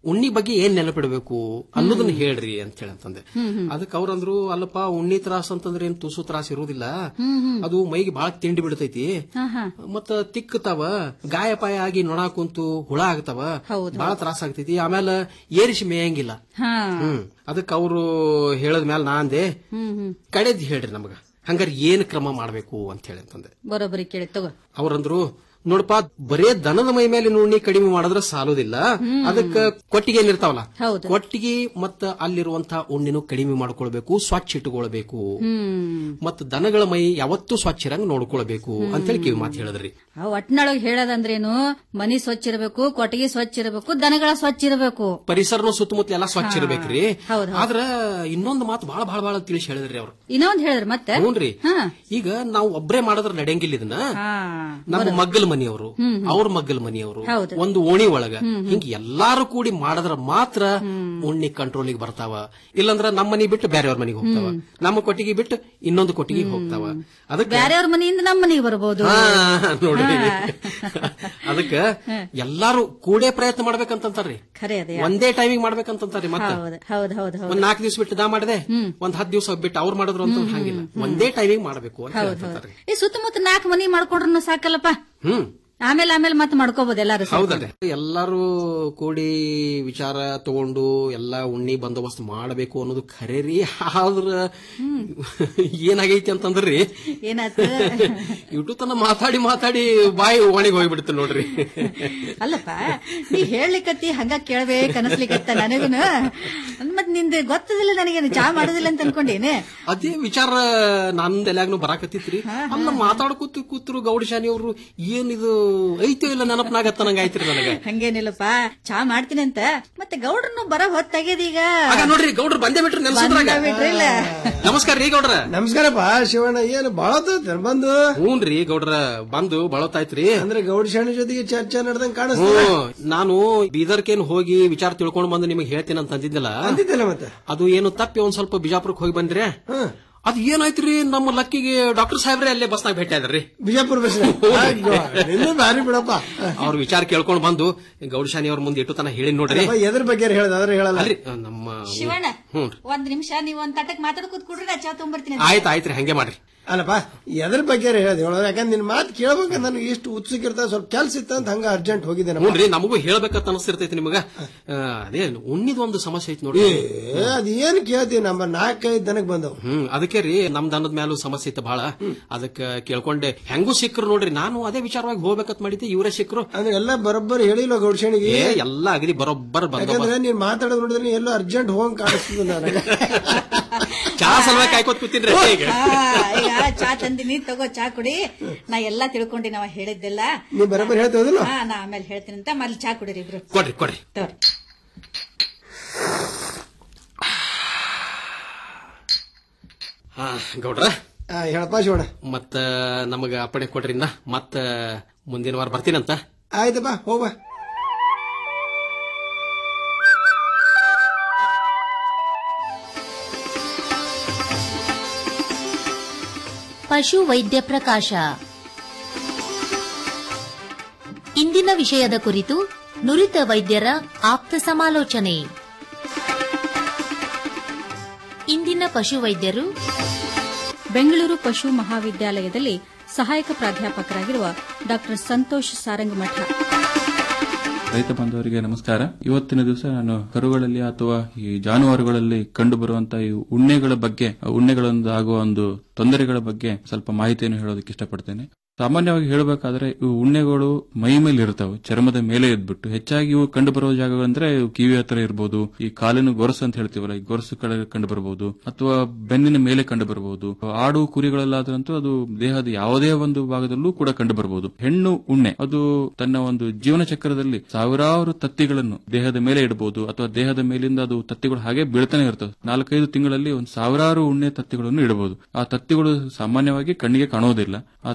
ಉಣ್ಣಿ ಬಗ್ಗೆ ಏನ್ ನೆನಪಿಡಬೇಕು ಅನ್ನೋದನ್ನ ಹೇಳ್ರಿ ಅಂತ ಹೇಳಿ ಅಂತಂದೆ ಅದಕ್ಕೆ ಅವ್ರಂದ್ರು ಅಲ್ಲಪ್ಪ ಉಣ್ಣಿ ತ್ರಾಸ ಅಂತಂದ್ರೆ ಏನ್ ತುಸು ತ್ರಾಸ ಇರುವುದಿಲ್ಲ ಅದು ಮೈಗೆ ಬಹಳ ತಿಂಡಿ ಬಿಡ್ತೈತಿ ಮತ್ತ ತಿಕ್ಕತಾವ ಗಾಯ ಪಾಯ ಆಗಿ ನೊಣ ಕುಂತು ಹುಳ ಆಗ್ತಾವ ಬಹಳ ತ್ರಾಸ ಆಗ್ತೈತಿ ಆಮೇಲೆ ಏರಿಸಿ ಮೇಯಂಗಿಲ್ಲ ಹಾ ಹ್ಮ್ ಅದಕ್ಕೆ ಅವರು ಹೇಳದ ಮೇಲೆ ನಾ ಅಂದೆ ಕಡೆದ್ ಹೇಳ್ರಿ ನಮಗ ಹಂಗಾರೆ ಏನ್ ಕ್ರಮ ಮಾಡ್ಬೇಕು ಅಂತ ಹೇಳಿ ಅಂತಂದೆ ಬರೋಬ್ಬರಿ ಕೇಳಿ ತಗೋ ಅವ್ರಂದ್ರು ನೋಡಪ್ಪ ಬರೇ ದನದ ಮೈ ಮೇಲೆ ನುಣ್ಣಿ ಕಡಿಮೆ ಮಾಡಿದ್ರೆ ಸಾಲೋದಿಲ್ಲ ಅದಕ್ಕ ಕೊಟ್ಟಿಗೆ ಏನಿರ್ತಾವಲ್ಲ ಹೌದು. ಕೊಟ್ಟಿಗೆ ಮತ್ತ ಅಲ್ಲಿರುವಂತಹ ಉಣ್ಣಿನೂ ಕಡಿಮೆ ಮಾಡ್ಕೊಳ್ಬೇಕು ಸ್ವಚ್ಛ ಇಟ್ಟುಕೊಳ್ಬೇಕು ಹ್ಮ್ ಮತ್ತ ದನಗಳ ಮೈ ಯಾವತ್ತೂ ಸ್ವಚ್ಛ ಇರಂಗ್ ನೋಡ್ಕೊಳ್ಬೇಕು ಅಂತೇಳಿ ಕಿವಿ ಮಾತು ಹೇಳಿದ್ರಿ ಆ ಒಟ್ನೊಳಗ್ ಹೇಳೋದಂದ್ರೇನು ಮನಿ ಸ್ವಚ್ಛ ಇರಬೇಕು ಕೊಟ್ಟಿಗೆ ಸ್ವಚ್ಛ ಇರಬೇಕು ದನಗಳ ಸ್ವಚ್ಛ ಇರಬೇಕು ಪರಿಸರನು ಸುತ್ತಮುತ್ತ ಎಲ್ಲ ಸ್ವಚ್ಛ ಇರ್ಬೇಕ್ರಿ ಹೌದ್ ಹೌದ್. ಆದ್ರ ಇನ್ನೊಂದು ಮಾತು ಬಹಳ ಬಹಳ ಬಹಳ ತಿಳಿಸಿ ಹೇಳಿದ್ರಿ ಅವ್ರು ಇನ್ನೊಂದ್ ಹೇಳಿದ್ರ ಮತ್ತೆ ಹ್ಞೂನ್ರಿ ಹಾ. ಈಗ ನಾವು ಒಬ್ರೇ ಮಾಡಿದ್ರೆ ನಡೆಯಂಗಿಲ್ಲ ಇದನ್ನ ಹಾ ನಮ್ಮ ಮಗ್ಗಲ್ ಮನಿಯವರು ಅವ್ರ ಮಗ್ಗಲ್ ಮನಿಯವರು ಹೌದು. ಒಂದು ಓಣಿ ಒಳಗ ಹಿಂಗ ಎಲ್ಲಾರು ಕೂಡಿ ಮಾಡಿದ್ರ ಮಾತ್ರ ಉಣ್ಣಿ ಕಂಟ್ರೋಲಿಗೆ ಬರ್ತಾವ ಇಲ್ಲಂದ್ರ ನಮ್ಮ ಮನಿ ಬಿಟ್ಟು ಬೇರೆಯವ್ರ ಮನಿಗೆ ಹೋಗ್ತಾವ ನಮ್ಮ ಕೊಟ್ಟಿಗೆ ಬಿಟ್ಟು ಇನ್ನೊಂದು ಕೊಟ್ಟಿಗೆ ಹೋಗ್ತಾವ ಅದಕ್ಕೆ ಬ್ಯಾರೆಯವ್ರ ಮನೆಯಿಂದ ನಮ್ಮ ಮನೆಗೆ ಬರಬಹುದು ಹಾ, ನೋಡ್ರಿ ಅದಕ್ಕ ಎಲ್ಲಾರು ಕೂಡೇ ಪ್ರಯತ್ನ ಮಾಡ್ಬೇಕಂತಾರ್ರಿ ಖರೆ ಅದೇ ಒಂದೇ ಟೈಮಿಗೆ ಮಾಡ್ಬೇಕಂತಾರ್ರಿ ಮತ್ತ ಹೌದು ಹೌದು ಹೌದು ಹೌದು ಒಂದ್ ನಾಲ್ಕು ದಿವಸ ಬಿಟ್ಟು ನಾ ಮಾಡಿದೆ ಒಂದ್ ಹತ್ತು ದಿವಸ ಬಿಟ್ಟು ಅವ್ರು ಮಾಡಿದ್ರು ಅಂತ ಹಂಗಿಲ್ಲ ಒಂದೇ ಟೈಮಿಗೆ ಮಾಡ್ಬೇಕು ಅಂತ ಹೌದು ಹೌದು ಹೇಳ್ತಾರ್ರಿ ಈ ಸುತ್ತಮುತ್ತ ನಾಲ್ಕು ಮನಿ ಮಾಡ್ಕೊಂಡ್ರು ಸಾಕಲ್ಲಪ್ಪ ಹ್ಮ್ ಆಮೇಲೆ ಆಮೇಲೆ ಮತ್ತೆ ಮಾಡ್ಕೋಬಹುದು ಎಲ್ಲಾರು ಸೇರ್ಕೊಂಡು. ಹೌದಲ್ರಿ ಎಲ್ಲಾರು ಕೂಡಿ ವಿಚಾರ ತಗೊಂಡು ಎಲ್ಲಾ ಉಣ್ಣಿ ಬಂದೋಬಸ್ತ್ ಮಾಡಬೇಕು ಅನ್ನೋದು ಖರೆ ರೀ ಆದ್ರ ಏನಾಗೈತಿ ಅಂತಂದ್ರಿ ಏನಾಯ್ತು ಇಟ್ಟು ತನ ಮಾತಾಡಿ ಮಾತಾಡಿ ಬಾಯಿ ಒಣಗಿ ಹೋಗ್ಬಿಡ್ತು ನೋಡ್ರಿ ಅಲ್ಲಪ್ಪ ನೀ ಹೇಳ್ಲಿಕತ್ತಿ ಹಂಗ ಕೇಳ್ಬೇಕ್ ಅನಸ್ಲಿಕತ್ತ ನನಗುನು ಮತ್ ನಿಂದ ಗೊತ್ತದಿಲ್ಲ ನನಗೇನು ಚಾ ಮಾಡೋದಿಲ್ಲ ಅಂತ ಅನ್ಕೊಂಡೇನೆ ಅದೇ ವಿಚಾರ ನನ್ ತಲೆಯಾಗ್ನು ಬರಾಕತ್ತಿತ್ರಿ ಅಲ್ಲ ಮಾತಾಡ್ಕೊತ ಕೂತ್ರು ಗೌಡಶಾನಿ ಅವರು ಏನಿದು ಐತೋ ಇಲ್ಲ ನೆನಪನಾಗತ್ತ ನಂಗ ಆಯ್ತ್ರಿ ನನಗ ಹಂಗೇನಿಲ್ಲಪ್ಪ ಚಾ ಮಾಡ್ತೀನಿ ಅಂತ ಮತ್ತೆ ಗೌಡ್ರನ್ನು ಬರೋ ಹೊತ್ತಾಗ್ಯದ ಈಗ ಆಗ ನೋಡ್ರಿ ಗೌಡ್ರು ಬಂದೇ ಬಿಟ್ರಿ ನೆನ್ಸೋದ್ರಾಗ ಬಂದ ಬಿಟ್ರಿಲ್ಲ ನಮಸ್ಕಾರ ರೀ ಗೌಡ್ರ ನಮಸ್ಕಾರಪ್ಪ ಶಿವಣ್ಣ ಏನು ಬಾಳ ಹೊತ್ತಾಯ್ತು ಬಂದು ಹ್ಞೂನ್ರಿ ಗೌಡ್ರ ಬಂದು ಬಳತ್ತಾಯ್ತ್ರಿ ಅಂದ್ರೆ ಗೌಡಶಾಣಿ ಜೊತೆಗೆ ಚರ್ಚೆ ನಡೆದಂಗ್ ಕಾಣಿಸ್ತದೆ ಹ್ಮ್ ನಾನು ಬೀದರ್ಕೇನ್ ಹೋಗಿ ವಿಚಾರ ತಿಳ್ಕೊಂಡು ಬಂದು ನಿಮಗೆ ಹೇಳ್ತೀನಿ ಅಂತ ಅಂದಿದ್ದಲ್ಲ ಅಂದಿದ್ದಲ್ಲ ಮತ್ತೆ ಅದು ಏನು ತಪ್ಪಿ ಒಂದ್ ಸ್ವಲ್ಪ ಬಿಜಾಪುರಕ್ಕೆ ಹೋಗಿ ಬಂದ್ರೆ ಅದು ಏನಾಯ್ತ್ರಿ ನಮ್ಮ ಲಕ್ಕಿಗೆ ಡಾಕ್ಟರ್ ಸಾಹೇಬ್ರೆ ಅಲ್ಲೇ ಬಸ್ನಾಗ ಭೇಟಿ ಆದ್ರಿ ಬಿಜಾಪುರ ಬಸ್ ನಿನ್ನೆ ಭಾರಿ ಬಿಡಪ್ಪ ಅವ್ರ ವಿಚಾರ ಕೇಳ್ಕೊಂಡು ಬಂದು ಗೌಡಶಾನಿ ಅವ್ರ ಮುಂದೆ ಇಟ್ಟು ತನ ಹೇಳಿ ನೋಡ್ರಿ ಅಲ್ಲಪ್ಪ, ಎದ್ರ ಬಗ್ಗೆ ಹೇಳ್ದ ಅದ್ರ ಹೇಳಲ್ಲ ಅಲ್ರಿ ನಮ್ಮ ಶಿವಣ್ಣ ಹ್ಞೂ ಒಂದ್ ನಿಮಿಷ ನೀವ್ ಒಂದ್ ತಟಕ್ ಮಾತಾಡ್ ಕೂತ್ಕೊಡ್ರಿ ನಾ ಚಾ ತೊಗೊಂಬರ್ತೀನಿ ಆಯ್ತು ಆಯ್ತ್ರಿ ಹಂಗೆ ಮಾಡ್ರಿ ಅಲ್ಲಪ್ಪ ಎದ್ರ ಬಗ್ಗೆ ಹೇಳ್ದೆ ಹೇಳೋದು ಯಾಕಂದ್ರೆ ನಿನ್ ಮಾತು ಕೇಳ್ಬೇಕಂತ ನನಗೆ ಇಷ್ಟು ಉತ್ಸುಕ ಇರ್ತಾವ ಸ್ವಲ್ಪ ಕೆಲ್ಸ ಇತ್ತ ಅಂತ ಹಂಗ ಅರ್ಜೆಂಟ್ ಹೋಗಿದ್ದೆ ನಮ್ಮ ಹ್ಞೂನ್ರಿ ನಮಗೂ ಹೇಳ್ಬೇಕಂತ ಅನಿಸ್ತಿರ್ತೈತಿ ನಿಮಗ ಆ, ಅದೇ ಉಣ್ಣಿದ ಒಂದು ಸಮಸ್ಯೆ ಐತಿ ನೋಡಿ ಏ ಅದ್ ಏನ್ ಕೇಳ್ತೀವಿ ನಮ್ಮ ನಾಲ್ಕೈದು ದನಕ್ ಬಂದವು ಹ್ಮ್ ಅದಕ್ಕೆ ರೀ ನಮ್ ದನದ ಮ್ಯಾಲೂ ಸಮಸ್ಯೆ ಇತ್ತು ಬಹಳ ಅದಕ್ಕ ಕೇಳ್ಕೊಂಡೆ ಹೆಂಗೂ ಸಿಕ್ಕರು ನೋಡ್ರಿ ನಾನು ಅದೇ ವಿಚಾರವಾಗಿ ಹೋಗ್ಬೇಕಂತ ಮಾಡಿದ್ದೆ ಇವರೇ ಸಿಕ್ಕರು ಅಂದ್ರೆ ಎಲ್ಲ ಬರೋಬ್ಬರಿ ಹೇಳಿಲ್ಲ ಗೌಡಶಾಣಿಗೆ ಏ ಎಲ್ಲ ಅಗದಿ ಬರೋಬ್ಬರ್ ಬಂದ ಯಾಕಂದ್ರೆ ನೀನ್ ಮಾತಾಡೋದು ನೋಡಿದ್ರೆ ನೀ ಎಲ್ಲೋ ಅರ್ಜೆಂಟ್ ಹೋಗಂಗ್ ಕಾಣಿಸ್ತದ ನನಗೆ ಚಾ ಸಲುವಾಗಿ ಕಾಯ್ಕೋತ್ ಕೂತಿನ್ರಿ ಈಗ ಈಗ ಚಾ ತಂದಿನಿ ತಗೋ ಚಾ ಕುಡಿ ನಾ ಎಲ್ಲಾ ತಿಳ್ಕೊಂಡಿ ನಾವ ಹೇಳಿದ್ದೆಲ್ಲ ನೀ ಬರೋಬ್ಬರಿ ಹೇಳ್ತೇವದಿಲ್ಲ ಹಾ ನಾ ಆಮೇಲೆ ಹೇಳ್ತೀನಿ ಅಂತ ಮೊದ್ಲು ಚಾ ಕುಡೀರಿ ಇಬ್ರು ಕೊಡ್ರಿ ಕೊಡ್ರಿ ತಗೋರಿ. ಹಾ ಗೌಡ್ರ ಆ, ಹೇಳಪ್ಪ ಶಿವಣ್ಣ ಮತ್ತ ನಮಗ ಅಪ್ಪಣೆ ಕೊಡ್ರಿನ ಮತ್ತ ಮುಂದಿನ ವಾರ ಬರ್ತೀನಂತ ಆಯ್ತಪ್ಪ ಹೋಗ ಪಶು ವೈದ್ಯ ಪ್ರಕಾಶ ಇಂದಿನ ವಿಷಯದ ಕುರಿತು ನುರಿತ ವೈದ್ಯರ ಆಪ್ತ ಸಮಾಲೋಚನೆ ಇಂದಿನ ಪಶು ವೈದ್ಯರು ಬೆಂಗಳೂರು ಪಶು ಮಹಾವಿದ್ಯಾಲಯದಲ್ಲಿ ಸಹಾಯಕ ಪ್ರಾಧ್ಯಾಪಕರಾಗಿರುವ ಡಾಕ್ಟರ್ ಸಂತೋಷ್ ಸಾರಂಗಮಠ ರೈತ ಬಾಂಧವರಿಗೆ ನಮಸ್ಕಾರ ಇವತ್ತಿನ ದಿವಸ ನಾನು ಕರುಗಳಲ್ಲಿ ಅಥವಾ ಈ ಜಾನುವಾರುಗಳಲ್ಲಿ ಕಂಡು ಬರುವಂತಹ ಈ ಉಣ್ಣೆಗಳ ಬಗ್ಗೆ ಆ ಉಣ್ಣೆಗಳಿಂದ ಆಗುವ ಒಂದು ತೊಂದರೆಗಳ ಬಗ್ಗೆ ಸ್ವಲ್ಪ ಮಾಹಿತಿಯನ್ನು ಹೇಳೋದಕ್ಕೆ ಇಷ್ಟಪಡ್ತೇನೆ ಸಾಮಾನ್ಯವಾಗಿ ಹೇಳಬೇಕಾದ್ರೆ ಇವು ಉಣ್ಣೆಗಳು ಮೈ ಮೇಲೆ ಇರ್ತವೆ ಚರ್ಮದ ಮೇಲೆ ಇದ್ಬಿಟ್ಟು ಹೆಚ್ಚಾಗಿ ಇವು ಕಂಡು ಬರುವ ಜಾಗಗಳಂದ್ರೆ ಇವು ಕಿವಿ ಹತ್ರ ಇರಬಹುದು ಈ ಕಾಲಿನ ಗೊರಸು ಅಂತ ಹೇಳ್ತೀವಲ್ಲ ಈ ಗೊರಸು ಕಡೆ ಕಂಡು ಬರಬಹುದು ಅಥವಾ ಬೆನ್ನಿನ ಮೇಲೆ ಕಂಡು ಬರಬಹುದು ಆಡು ಕುರಿಗಳಲ್ಲಾದ್ರಂತೂ ಅದು ದೇಹದ ಯಾವುದೇ ಒಂದು ಭಾಗದಲ್ಲೂ ಕೂಡ ಕಂಡು ಬರಬಹುದು ಹೆಣ್ಣು ಉಣ್ಣೆ ಅದು ತನ್ನ ಒಂದು ಜೀವನ ಚಕ್ರದಲ್ಲಿ ಸಾವಿರಾರು ತತ್ತಿಗಳನ್ನು ದೇಹದ ಮೇಲೆ ಇಡಬಹುದು ಅಥವಾ ದೇಹದ ಮೇಲಿಂದ ಅದು ತತ್ತಿಗಳು ಹಾಗೆ ಬೀಳ್ತಾನೆ ಇರ್ತವೆ ನಾಲ್ಕೈದು ತಿಂಗಳಲ್ಲಿ ಒಂದು ಸಾವಿರಾರು ಉಣ್ಣೆ ತತ್ತಿಗಳನ್ನು ಇಡಬಹುದು ಆ ತತ್ತಿಗಳು ಸಾಮಾನ್ಯವಾಗಿ ಕಣ್ಣಿಗೆ ಕಾಣೋದಿಲ್ಲ ಆ ತತ್ತಿಗಳು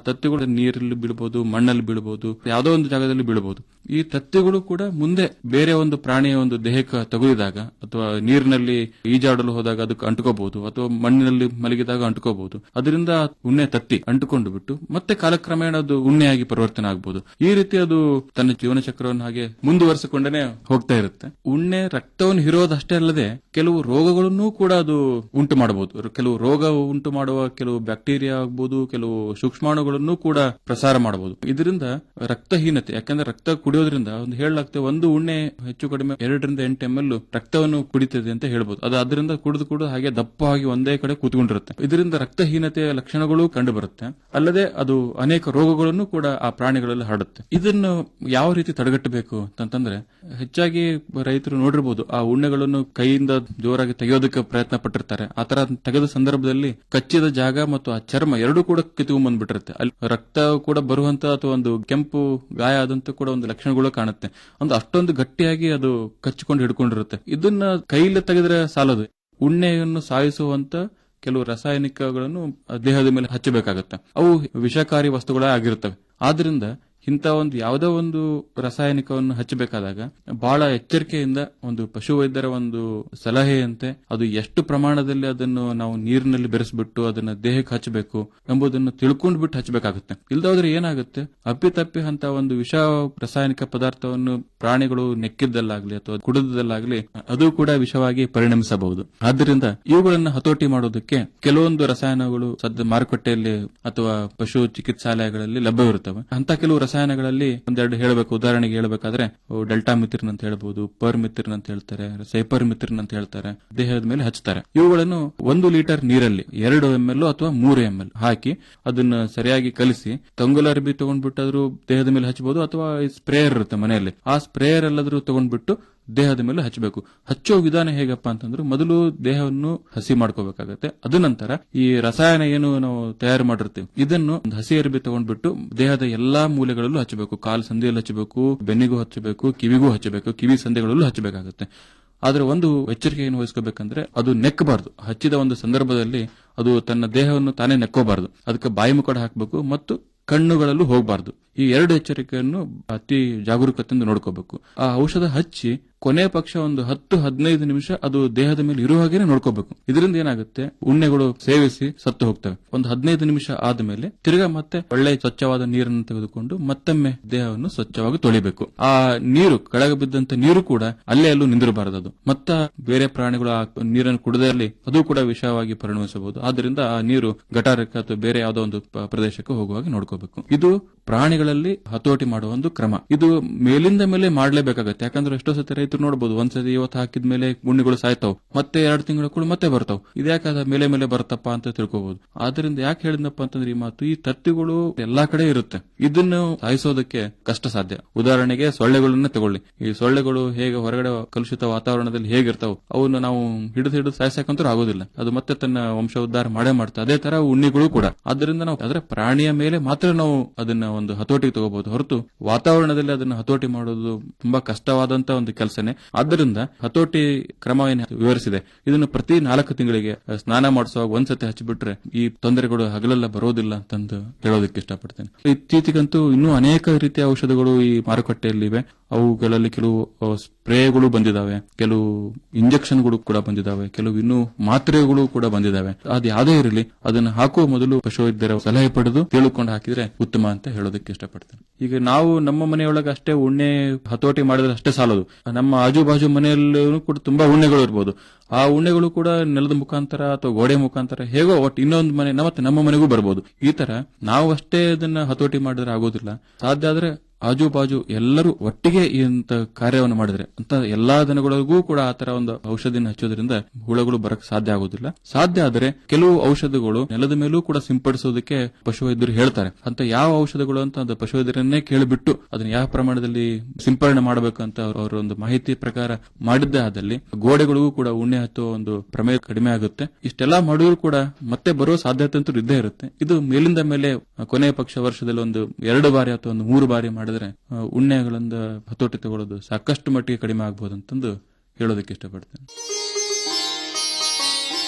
ನೀರಲ್ಲಿ ಬೀಳ್ಬೋದು ಮಣ್ಣಲ್ಲಿ ಬೀಳ್ಬೋದು ಯಾವುದೋ ಒಂದು ಜಾಗದಲ್ಲಿ ಬೀಳ್ಬೋದು ಈ ತತ್ತಿಗಳು ಕೂಡ ಮುಂದೆ ಬೇರೆ ಒಂದು ಪ್ರಾಣಿಯ ಒಂದು ದೇಹಕ್ಕೆ ತಗುಲಿದಾಗ ಅಥವಾ ನೀರಿನಲ್ಲಿ ಈಜಾಡಲು ಹೋದಾಗ ಅದಕ್ಕೆ ಅಂಟುಕೋಬಹುದು ಅಥವಾ ಮಣ್ಣಿನಲ್ಲಿ ಮಲಗಿದಾಗ ಅಂಟುಕೋಬಹುದು ಅದರಿಂದ ಉಣ್ಣೆ ತತ್ತಿ ಅಂಟುಕೊಂಡು ಬಿಟ್ಟು ಮತ್ತೆ ಕಾಲಕ್ರಮೇಣ ಅದು ಉಣ್ಣೆಯಾಗಿ ಪರಿವರ್ತನೆ ಆಗಬಹುದು ಈ ರೀತಿ ಅದು ತನ್ನ ಜೀವನ ಚಕ್ರವನ್ನು ಹಾಗೆ ಮುಂದುವರಿಸಿಕೊಂಡೇ ಹೋಗ್ತಾ ಇರುತ್ತೆ ಉಣ್ಣೆ ರಕ್ತವನ್ನು ಹೀರೋದಷ್ಟೇ ಅಲ್ಲದೆ ಕೆಲವು ರೋಗಗಳನ್ನು ಕೂಡ ಅದು ಉಂಟು ಮಾಡಬಹುದು ಕೆಲವು ರೋಗ ಉಂಟು ಮಾಡುವ ಕೆಲವು ಬ್ಯಾಕ್ಟೀರಿಯಾ ಆಗ್ಬಹುದು ಕೆಲವು ಸೂಕ್ಷ್ಮಾಣುಗಳನ್ನು ಕೂಡ ಪ್ರಸಾರ ಮಾಡಬಹುದು ಇದರಿಂದ ರಕ್ತಹೀನತೆ ಯಾಕಂದ್ರೆ ರಕ್ತ ಕುಡಿಯೋದ್ರಿಂದ ಒಂದು ಹೇಳಲಾಗ್ತದೆ ಒಂದು ಉಣ್ಣೆ ಹೆಚ್ಚು ಕಡಿಮೆ ಎರಡರಿಂದ ಎಂಟು ಎಂ ಎಲ್ ರಕ್ತವನ್ನು ಕುಡಿತದೆ ಅಂತ ಹೇಳ್ಬೋದು ಅದು ಅದರಿಂದ ಕುಡಿದು ಕುಡಿದು ಹಾಗೆ ದಪ್ಪವಾಗಿ ಒಂದೇ ಕಡೆ ಕೂತ್ಕೊಂಡಿರುತ್ತೆ ಇದರಿಂದ ರಕ್ತಹೀನತೆಯ ಲಕ್ಷಣಗಳು ಕಂಡು ಬರುತ್ತೆ ಅಲ್ಲದೆ ಅದು ಅನೇಕ ರೋಗಗಳನ್ನು ಕೂಡ ಆ ಪ್ರಾಣಿಗಳಲ್ಲಿ ಹರಡುತ್ತೆ ಇದನ್ನು ಯಾವ ರೀತಿ ತಡೆಗಟ್ಟಬೇಕು ಅಂತಂದ್ರೆ ಹೆಚ್ಚಾಗಿ ರೈತರು ನೋಡಿರ್ಬೋದು ಆ ಉಣ್ಣೆಗಳನ್ನು ಕೈಯಿಂದ ಜೋರಾಗಿ ತೆಗೆಯೋದಕ್ಕೆ ಪ್ರಯತ್ನ ಪಟ್ಟಿರ್ತಾರೆ ಆ ತರ ತೆಗೆದ ಸಂದರ್ಭದಲ್ಲಿ ಕಚ್ಚಿದ ಜಾಗ ಮತ್ತು ಆ ಚರ್ಮ ಎರಡೂ ಕೂಡ ಕಿತ್ಕೊಂಡ್ ಬಂದ್ಬಿಟ್ಟಿರುತ್ತೆ ಅಲ್ಲಿ ರಕ್ತ ಕೂಡ ಬರುವಂತ ಅಥವಾ ಒಂದು ಕೆಂಪು ಗಾಯ ಆದಂತ ಕೂಡ ಒಂದು ಲಕ್ಷಣಗಳು ಕಾಣುತ್ತೆ ಒಂದು ಅಷ್ಟೊಂದು ಗಟ್ಟಿಯಾಗಿ ಅದು ಕಚ್ಚಿಕೊಂಡು ಹಿಡ್ಕೊಂಡಿರುತ್ತೆ ಇದನ್ನ ಕೈಯಲ್ಲಿ ತೆಗೆದ್ರೆ ಸಾಲದು ಉಣ್ಣೆಯನ್ನು ಸಾಯಿಸುವಂತ ಕೆಲವು ರಾಸಾಯನಿಕಗಳನ್ನು ದೇಹದ ಮೇಲೆ ಹಚ್ಚಬೇಕಾಗತ್ತೆ ಅವು ವಿಷಕಾರಿ ವಸ್ತುಗಳೇ ಆಗಿರುತ್ತವೆ ಆದ್ರಿಂದ ಇಂಥ ಒಂದು ಯಾವುದೋ ಒಂದು ರಾಸಾಯನಿಕವನ್ನು ಹಚ್ಚಬೇಕಾದಾಗ ಬಹಳ ಎಚ್ಚರಿಕೆಯಿಂದ ಒಂದು ಪಶುವೈದ್ಯರ ಒಂದು ಸಲಹೆಯಂತೆ ಅದು ಎಷ್ಟು ಪ್ರಮಾಣದಲ್ಲಿ ಅದನ್ನು ನಾವು ನೀರಿನಲ್ಲಿ ಬೆರೆಸ್ಬಿಟ್ಟು ಅದನ್ನ ದೇಹಕ್ಕೆ ಹಚ್ಚಬೇಕು ಎಂಬುದನ್ನು ತಿಳ್ಕೊಂಡು ಬಿಟ್ಟು ಹಚ್ಚಬೇಕಾಗುತ್ತೆ ಇಲ್ದೋದ್ರೆ ಏನಾಗುತ್ತೆ ಅಪ್ಪಿತಪ್ಪಿ ಅಂತ ಒಂದು ವಿಷ ರಾಸಾಯನಿಕ ಪದಾರ್ಥವನ್ನು ಪ್ರಾಣಿಗಳು ನೆಕ್ಕಿದ್ದಲ್ಲಾಗ್ಲಿ ಅಥವಾ ಕುಡಿದಲ್ಲಾಗ್ಲಿ ಅದು ಕೂಡ ವಿಷವಾಗಿ ಪರಿಣಮಿಸಬಹುದು ಆದ್ದರಿಂದ ಇವುಗಳನ್ನು ಹತೋಟಿ ಮಾಡೋದಕ್ಕೆ ಕೆಲವೊಂದು ರಸಾಯನಗಳು ಸದ್ಯ ಮಾರುಕಟ್ಟೆಯಲ್ಲಿ ಅಥವಾ ಪಶು ಚಿಕಿತ್ಸಾಲಯಗಳಲ್ಲಿ ಲಭ್ಯವಿರುತ್ತವೆ ಅಂತ ಕೆಲವು ರಸಾಯನಗಳಲ್ಲಿ ಒಂದೆರಡು ಹೇಳಬೇಕು ಉದಾಹರಣೆಗೆ ಹೇಳಬೇಕಾದ್ರೆ ಡೆಲ್ಟಾ ಮಿತ್ರಿನ್ ಅಂತ ಹೇಳ್ಬೋದು ಪರ್ ಮಿತ್ರಿನ್ ಅಂತ ಹೇಳ್ತಾರೆ ಸೈಪರ್ ಮಿತ್ರಿನ್ ಅಂತ ಹೇಳ್ತಾರೆ ದೇಹದ ಮೇಲೆ ಹಚ್ತಾರೆ ಇವುಗಳನ್ನು ಒಂದು ಲೀಟರ್ ನೀರಲ್ಲಿ ಎರಡು ಎಂ ಎಲ್ ಅಥವಾ ಮೂರು ಎಂ ಎಲ್ ಹಾಕಿ ಅದನ್ನ ಸರಿಯಾಗಿ ಕಲಿಸಿ ತಂಗುಲ ಅರ್ಬಿ ತಗೊಂಡ್ಬಿಟ್ಟಾದ್ರೂ ದೇಹದ ಮೇಲೆ ಹಚ್ಚಬಹುದು ಅಥವಾ ಸ್ಪ್ರೇಯರ್ ಇರುತ್ತೆ ಮನೆಯಲ್ಲಿ ಆ ಸ್ಪ್ರೇಯರ್ ಎಲ್ಲಾದ್ರೂ ತಗೊಂಡ್ಬಿಟ್ಟು ದೇಹದ ಮೇಲೆ ಹಚ್ಚಬೇಕು ಹಚ್ಚೋ ವಿಧಾನ ಹೇಗಪ್ಪ ಅಂತಂದ್ರೆ ಮೊದಲು ದೇಹವನ್ನು ಹಸಿ ಮಾಡ್ಕೋಬೇಕಾಗತ್ತೆ ಅದ ನಂತರ ಈ ರಸಾಯನ ಏನು ನಾವು ತಯಾರು ಮಾಡಿರ್ತೀವಿ ಇದನ್ನು ಒಂದು ಹಸಿ ಅರಿಬಿ ತಗೊಂಡ್ಬಿಟ್ಟು ದೇಹದ ಎಲ್ಲಾ ಮೂಲೆಗಳಲ್ಲೂ ಹಚ್ಚಬೇಕು ಕಾಲು ಸಂಧಿಯಲ್ಲಿ ಹಚ್ಚಬೇಕು ಬೆನ್ನಿಗೂ ಹಚ್ಚಬೇಕು ಕಿವಿಗೂ ಹಚ್ಚಬೇಕು ಕಿವಿ ಸಂಧಿಗಳಲ್ಲೂ ಹಚ್ಚಬೇಕಾಗುತ್ತೆ ಆದ್ರೆ ಒಂದು ಎಚ್ಚರಿಕೆ ಏನು ವಹಿಸ್ಕೋಬೇಕಂದ್ರೆ ಅದು ನೆಕ್ಕಬಾರದು ಹಚ್ಚಿದ ಒಂದು ಸಂದರ್ಭದಲ್ಲಿ ಅದು ತನ್ನ ದೇಹವನ್ನು ತಾನೇ ನೆಕ್ಕೋಬಾರದು ಅದಕ್ಕೆ ಬಾಯಿ ಮುಕ್ಕಡ ಹಾಕಬೇಕು ಮತ್ತು ಕಣ್ಣುಗಳಲ್ಲೂ ಹೋಗಬಾರದು ಈ ಎರಡು ಎಚ್ಚರಿಕೆಯನ್ನು ಅತಿ ಜಾಗರೂಕತೆಯಿಂದ ನೋಡ್ಕೋಬೇಕು ಆ ಔಷಧ ಹಚ್ಚಿ ಕೊನೆ ಪಕ್ಷ ಒಂದು ಹತ್ತು ಹದಿನೈದು ನಿಮಿಷ ಅದು ದೇಹದ ಮೇಲೆ ಇರುವ ಹಾಗೇನೆ ನೋಡ್ಕೋಬೇಕು ಇದರಿಂದ ಏನಾಗುತ್ತೆ ಉಣ್ಣೆಗಳು ಸೇವಿಸಿ ಸತ್ತು ಹೋಗ್ತವೆ ಒಂದು ಹದಿನೈದು ನಿಮಿಷ ಆದ್ಮೇಲೆ ತಿರ್ಗಾ ಮತ್ತೆ ಒಳ್ಳೆ ಸ್ವಚ್ಛವಾದ ನೀರನ್ನು ತೆಗೆದುಕೊಂಡು ಮತ್ತೊಮ್ಮೆ ದೇಹವನ್ನು ಸ್ವಚ್ಛವಾಗಿ ತೊಳಿಬೇಕು ಆ ನೀರು ಕೆಳಗೆ ಬಿದ್ದಂತ ನೀರು ಕೂಡ ಅಲ್ಲೇ ಅಲ್ಲೂ ನಿಂದಿರಬಾರದು ಅದು ಮತ್ತ ಬೇರೆ ಪ್ರಾಣಿಗಳು ಆ ನೀರನ್ನು ಕುಡಿದಲ್ಲಿ ಅದು ಕೂಡ ವಿಷವಾಗಿ ಪರಿಣಮಿಸಬಹುದು ಆದ್ದರಿಂದ ಆ ನೀರು ಗಟಾರಕ್ಕೆ ಅಥವಾ ಬೇರೆ ಯಾವುದೋ ಒಂದು ಪ- ಪ್ರದೇಶಕ್ಕೆ ಹೋಗುವಾಗ ನೋಡ್ಕೋಬೇಕು ಇದು ಪ್ರಾಣಿಗಳಲ್ಲಿ ಹತೋಟಿ ಮಾಡುವ ಒಂದು ಕ್ರಮ ಇದು ಮೇಲಿಂದ ಮೇಲೆ ಮಾಡ್ಲೇಬೇಕಾಗತ್ತೆ ಯಾಕಂದ್ರೆ ಎಷ್ಟೋ ಸತಿ ರೈತರು ನೋಡಬಹುದು ಒಂದ್ಸತಿ ಇವತ್ತು ಹಾಕಿದ ಮೇಲೆ ಗುಂಡಿಗಳು ಸಾಯ್ತಾವ್ ಮತ್ತೆ ಎರಡು ತಿಂಗಳ ಕೂಡ ಮತ್ತೆ ಬರ್ತಾವ್ ಇದ್ಯಾಕೆ ಮೇಲೆ ಮೇಲೆ ಬರ್ತಪ್ಪ ಅಂತ ತಿಳ್ಕೋಬಹುದು ಆದ್ರಿಂದ ಯಾಕೆ ಹೇಳಿದ್ನಪ್ಪ ಅಂತಂದ್ರೆ ಈ ಮಾತು ಈ ತತ್ತಿಗಳು ಎಲ್ಲಾ ಕಡೆ ಇರುತ್ತೆ ಇದನ್ನು ಸಾಯಿಸೋದಕ್ಕೆ ಕಷ್ಟ ಸಾಧ್ಯ ಉದಾಹರಣೆಗೆ ಸೊಳ್ಳೆಗಳನ್ನ ತಗೊಳ್ಳಿ ಈ ಸೊಳ್ಳೆಗಳು ಹೇಗೆ ಹೊರಗಡೆ ಕಲುಷಿತ ವಾತಾವರಣದಲ್ಲಿ ಹೇಗಿರ್ತಾವ ಅವನ್ನ ನಾವು ಹಿಡಿದು ಹಿಡಿದು ಸಾಯಿಸಕ್ಕಂತೂ ಆಗೋದಿಲ್ಲ ಅದು ಮತ್ತೆ ತನ್ನ ವಂಶ ಉದ್ಧಾರ ಮಾಡೇ ಮಾಡ್ತಾ ಅದೇ ತರ ಉಣ್ಣಿಗಳು ಕೂಡ ಆದ್ರಿಂದ ನಾವು ಅದರ ಪ್ರಾಣಿಯ ಮೇಲೆ ಮಾತ್ರ ನಾವು ಅದನ್ನ ಒಂದು ಹತೋಟಿಗೆ ತಗೋಬಹುದು ಹೊರತು ವಾತಾವರಣದಲ್ಲಿ ಅದನ್ನ ಹತೋಟಿ ಮಾಡೋದು ತುಂಬಾ ಕಷ್ಟವಾದಂತ ಒಂದು ಕೆಲಸನೇ ಆದ್ದರಿಂದ ಹತೋಟಿ ಕ್ರಮ ಏನು ವಿವರಿಸಿದೆ ಇದನ್ನು ಪ್ರತಿ ನಾಲ್ಕು ತಿಂಗಳಿಗೆ ಅಹ್, ಸ್ನಾನ ಮಾಡಿಸುವಾಗ ಒಂದ್ಸತಿ ಹಚ್ಚಿಬಿಟ್ರೆ ಈ ತೊಂದರೆಗಳು ಹಗಲೆಲ್ಲ ಬರೋದಿಲ್ಲ ಅಂತಂದು ಹೇಳೋದಕ್ಕೆ ಇಷ್ಟಪಡ್ತೇನೆ ಇತ್ತೀಚೆಗಂತೂ ಇನ್ನೂ ಅನೇಕ ರೀತಿಯ ಔಷಧಗಳು ಈ ಮಾರುಕಟ್ಟೆಯಲ್ಲಿವೆ ಅವುಗಳಲ್ಲಿ ಕೆಲವು ಅಹ್, ಸ್ಪ್ರೇಗಳು ಬಂದಿದಾವೆ ಕೆಲವು ಇಂಜೆಕ್ಷನ್ಗಳು ಕೂಡ ಬಂದಿದಾವೆ ಕೆಲವು ಇನ್ನೂ ಮಾತ್ರೆಗಳು ಕೂಡ ಬಂದಿದಾವೆ ಅದು ಯಾವುದೇ ಇರಲಿ ಅದನ್ನು ಹಾಕುವ ಮೊದಲು ಪಶುವೈದ್ಯರ ಸಲಹೆ ಪಡೆದು ತಿಳ್ಕೊಂಡು ಹಾಕಿದ್ರೆ ಉತ್ತಮ ಅಂತ ಹೇಳೋದಕ್ಕೆ ಇಷ್ಟಪಡ್ತೇನೆ ಈಗ ನಾವು ನಮ್ಮ ಮನೆಯೊಳಗೆ ಅಷ್ಟೇ ಉಣ್ಣೆ ಹತೋಟಿ ಮಾಡಿದ್ರೆ ಅಷ್ಟೇ ಸಾಲದು ನಮ್ಮ ಆಜು ಬಾಜು ಮನೆಯಲ್ಲೂ ಕೂಡ ತುಂಬಾ ಉಣ್ಣೆಗಳು ಇರ್ಬೋದು ಆ ಉಣ್ಣೆಗಳು ಕೂಡ ನೆಲದ ಮುಖಾಂತರ ಅಥವಾ ಗೋಡೆ ಮುಖಾಂತರ ಹೇಗೋ ಒಟ್ಟು ಇನ್ನೊಂದು ಮನೆ ಮತ್ತೆ ನಮ್ಮ ಮನೆಗೂ ಬರ್ಬೋದು ಈ ತರ ನಾವು ಅಷ್ಟೇ ಅದನ್ನ ಹತೋಟಿ ಮಾಡಿದ್ರೆ ಆಗೋದಿಲ್ಲ ಸಾಧ್ಯ ಆದ್ರೆ ಆಜು ಬಾಜು ಎಲ್ಲರೂ ಒಟ್ಟಿಗೆ ಇಂತ ಕಾರ್ಯವನ್ನು ಮಾಡಿದ್ರೆ ಅಂತ ಎಲ್ಲಾ ದನಗಳಿಗೂ ಕೂಡ ಆ ತರ ಒಂದು ಔಷಧಿನ ಹಚ್ಚೋದ್ರಿಂದ ಹುಳಗಳು ಬರಕ್ ಸಾಧ್ಯ ಆಗೋದಿಲ್ಲ ಸಾಧ್ಯ ಆದರೆ ಕೆಲವು ಔಷಧಗಳು ನೆಲದ ಮೇಲೂ ಕೂಡ ಸಿಂಪಡಿಸೋದಕ್ಕೆ ಪಶುವೈದ್ಯರು ಹೇಳ್ತಾರೆ ಅಂತ ಯಾವ ಔಷಧಗಳು ಅಂತ ಅದು ಪಶುವೈದ್ಯರನ್ನೇ ಕೇಳಿಬಿಟ್ಟು ಅದನ್ನ ಯಾವ ಪ್ರಮಾಣದಲ್ಲಿ ಸಿಂಪರಣೆ ಮಾಡಬೇಕು ಅಂತ ಅವ್ರ ಅವ್ರ ಒಂದು ಮಾಹಿತಿ ಪ್ರಕಾರ ಮಾಡಿದ್ದೇ ಆದಲ್ಲಿ ಗೋಡೆಗಳಿಗೂ ಕೂಡ ಉಣ್ಣೆ ಹತ್ತುವ ಒಂದು ಪ್ರಮೇಯ ಕಡಿಮೆ ಆಗುತ್ತೆ ಇಷ್ಟೆಲ್ಲಾ ಮಾಡಿದ್ರು ಕೂಡ ಮತ್ತೆ ಬರೋ ಸಾಧ್ಯತೆ ಅಂತೂ ಇದ್ದೇ ಇರುತ್ತೆ ಇದು ಮೇಲಿಂದ ಮೇಲೆ ಕೊನೆಯ ಪಕ್ಷ ವರ್ಷದಲ್ಲಿ ಒಂದು ಎರಡು ಬಾರಿ ಅಥವಾ ಒಂದು ಮೂರು ಬಾರಿ ಮಾಡಿದ್ರೆ ಆ, ಉಣ್ಣೆಗಳಿಂದ ಹತೋಟಿ ತಗೊಳ್ಳೋದು ಸಾಕಷ್ಟು ಮಟ್ಟಿಗೆ ಕಡಿಮೆ ಆಗ್ಬೋದು ಅಂತಂದು ಹೇಳೋದಕ್ಕೆ ಇಷ್ಟಪಡ್ತೇನೆ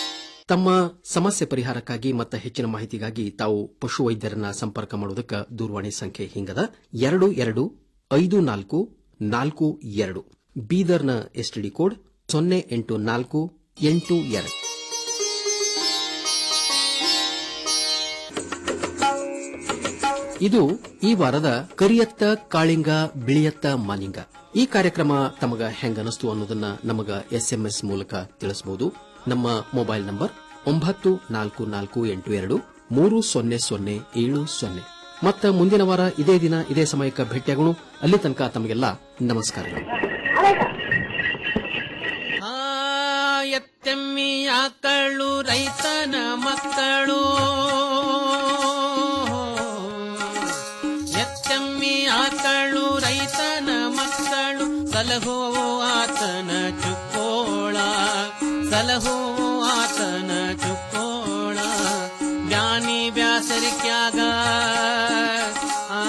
ತಮ್ಮ ಸಮಸ್ಯೆ ಪರಿಹಾರಕ್ಕಾಗಿ ಮತ್ತು ಹೆಚ್ಚಿನ ಮಾಹಿತಿಗಾಗಿ ತಾವು ಪಶು ವೈದ್ಯರನ್ನ ಸಂಪರ್ಕ ಮಾಡೋದಕ್ಕೆ ದೂರವಾಣಿ ಸಂಖ್ಯೆ ಹಿಂಗದ ಎರಡು ಎರಡು ಐದು ನಾಲ್ಕು ನಾಲ್ಕು ಎರಡು ಬೀದರ್ನ ಎಸ್ಟಿಡಿ ಕೋಡ್ ಸೊನ್ನೆ ಎಂಟು ನಾಲ್ಕು ಎಂಟು ಎರಡು ಇದು ಈ ವಾರದ ಕರಿಯತ್ತ ಕಾಳಿಂಗ ಬಿಳಿಯತ್ತ ಮಾನಿಂಗ ಈ ಕಾರ್ಯಕ್ರಮ ತಮಗ ಹೆಂಗನಸ್ತು ಅನ್ನೋದನ್ನ ನಮಗ ಎಸ್ಎಂಎಸ್ ಮೂಲಕ ತಿಳಿಸಬಹುದು ನಮ್ಮ ಮೊಬೈಲ್ ನಂಬರ್ ಒಂಬತ್ತು ನಾಲ್ಕು ನಾಲ್ಕು ಎಂಟು ಎರಡು ಮೂರು ಸೊನ್ನೆ ಸೊನ್ನೆ ಏಳು ಸೊನ್ನೆ ಮತ್ತ ಮುಂದಿನ ವಾರ ಇದೇ ದಿನ ಇದೇ ಸಮಯಕ್ಕೆ ಭೇಟಿಯಾಗೋಣ ಅಲ್ಲಿ ತನಕ ತಮಗೆಲ್ಲ ನಮಸ್ಕಾರಗಳು ಆ ಎತ್ತೆಮ್ಮಿ ಆಕಳು ರೈತನ ಮಕ್ಕಳು ಎತ್ತೆಮ್ಮಿ ಆಕಳು ರೈತನ ಮಕ್ಕಳು ಸಲಹೋ ಆತನ ಚುಕ್ಕೋಳ ಸಲಹೋ ಆತನ ಚುಕ್ಕೋಳ ಬ್ಯಾನಿ ಬ್ಯಾಸರಿಕ್ಯಾಗ ಆ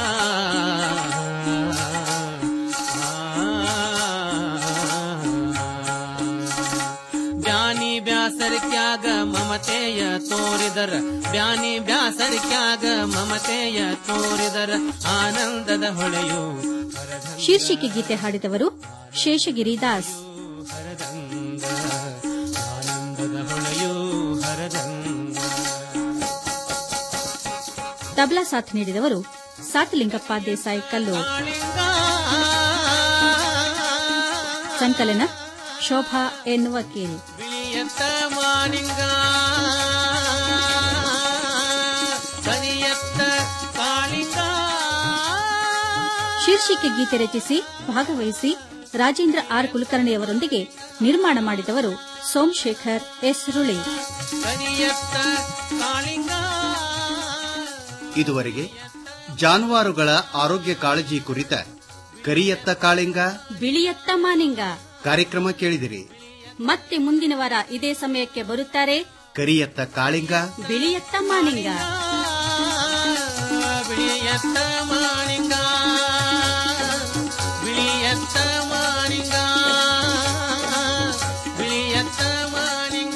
ಬ್ಯಾನಿ ಬ್ಯಾಸರಿಕ್ಯಾಗ ಮಮತೆಯ ತೋರಿದರ ಬ್ಯಾನಿ ಬ್ಯಾಸರಿಕ್ಯಾಗ ಮಮತೆಯ ತೋರಿದರ ಆನಂದದ ಹೊಳೆಯು ಶೀರ್ಷಿಕೆ ಗೀತೆ ಹಾಡಿದವರು ಶೇಷಗಿರಿ ದಾಸ್ ಆನಂದದ ಹೊಳೆಯು ಹರದಂಗ ತಬ್ಲಾ ಸಾಥ್ ನೀಡಿದವರು ಸಾತಲಿಂಗಪ್ಪ ದೇಸಾಯಿ ಕಲ್ಲೂರ್ ಸಂಕಲನ ಶೋಭಾ ಎನ್ ವಕೀಲ್ ಬಿಳಿಯತ್ತ ಮಾನಿಂಗ ಕರಿಯತ್ತ ಕಾಳಿಂಗ ಶೀರ್ಷಿಕೆ ಗೀತೆ ರಚಿಸಿ ಭಾಗವಹಿಸಿ ರಾಜೇಂದ್ರ ಆರ್ ಕುಲಕರ್ಣಿಯವರೊಂದಿಗೆ ನಿರ್ಮಾಣ ಮಾಡಿದವರು ಸೋಮಶೇಖರ್ ಎಸ್ ರುಳಿ ಕರಿಯತ್ತ ಕಾಳಿಂಗ ಇದುವರೆಗೆ ಜಾನುವಾರುಗಳ ಆರೋಗ್ಯ ಕಾಳಜಿ ಕುರಿತ ಕರಿಯತ್ತ ಕಾಳಿಂಗ ಬಿಳಿಯತ್ತ ಮಾನಿಂಗ ಕಾರ್ಯಕ್ರಮ ಕೇಳಿದಿರಿ ಮತ್ತೆ ಮುಂದಿನ ವಾರ ಇದೇ ಸಮಯಕ್ಕೆ ಬರುತ್ತಾರೆ ಕರಿಯತ್ತ ಕಾಳಿಂಗ ಬಿಳಿಯತ್ತ ಮಾನಿಂಗ ಬಿಳಿಯತ್ತ ಮಾನಿಂಗ ಬಿಳಿಯತ್ತ ಮಾನಿಂಗ ಬಿಳಿಯತ್ತ ಮಾನಿಂಗ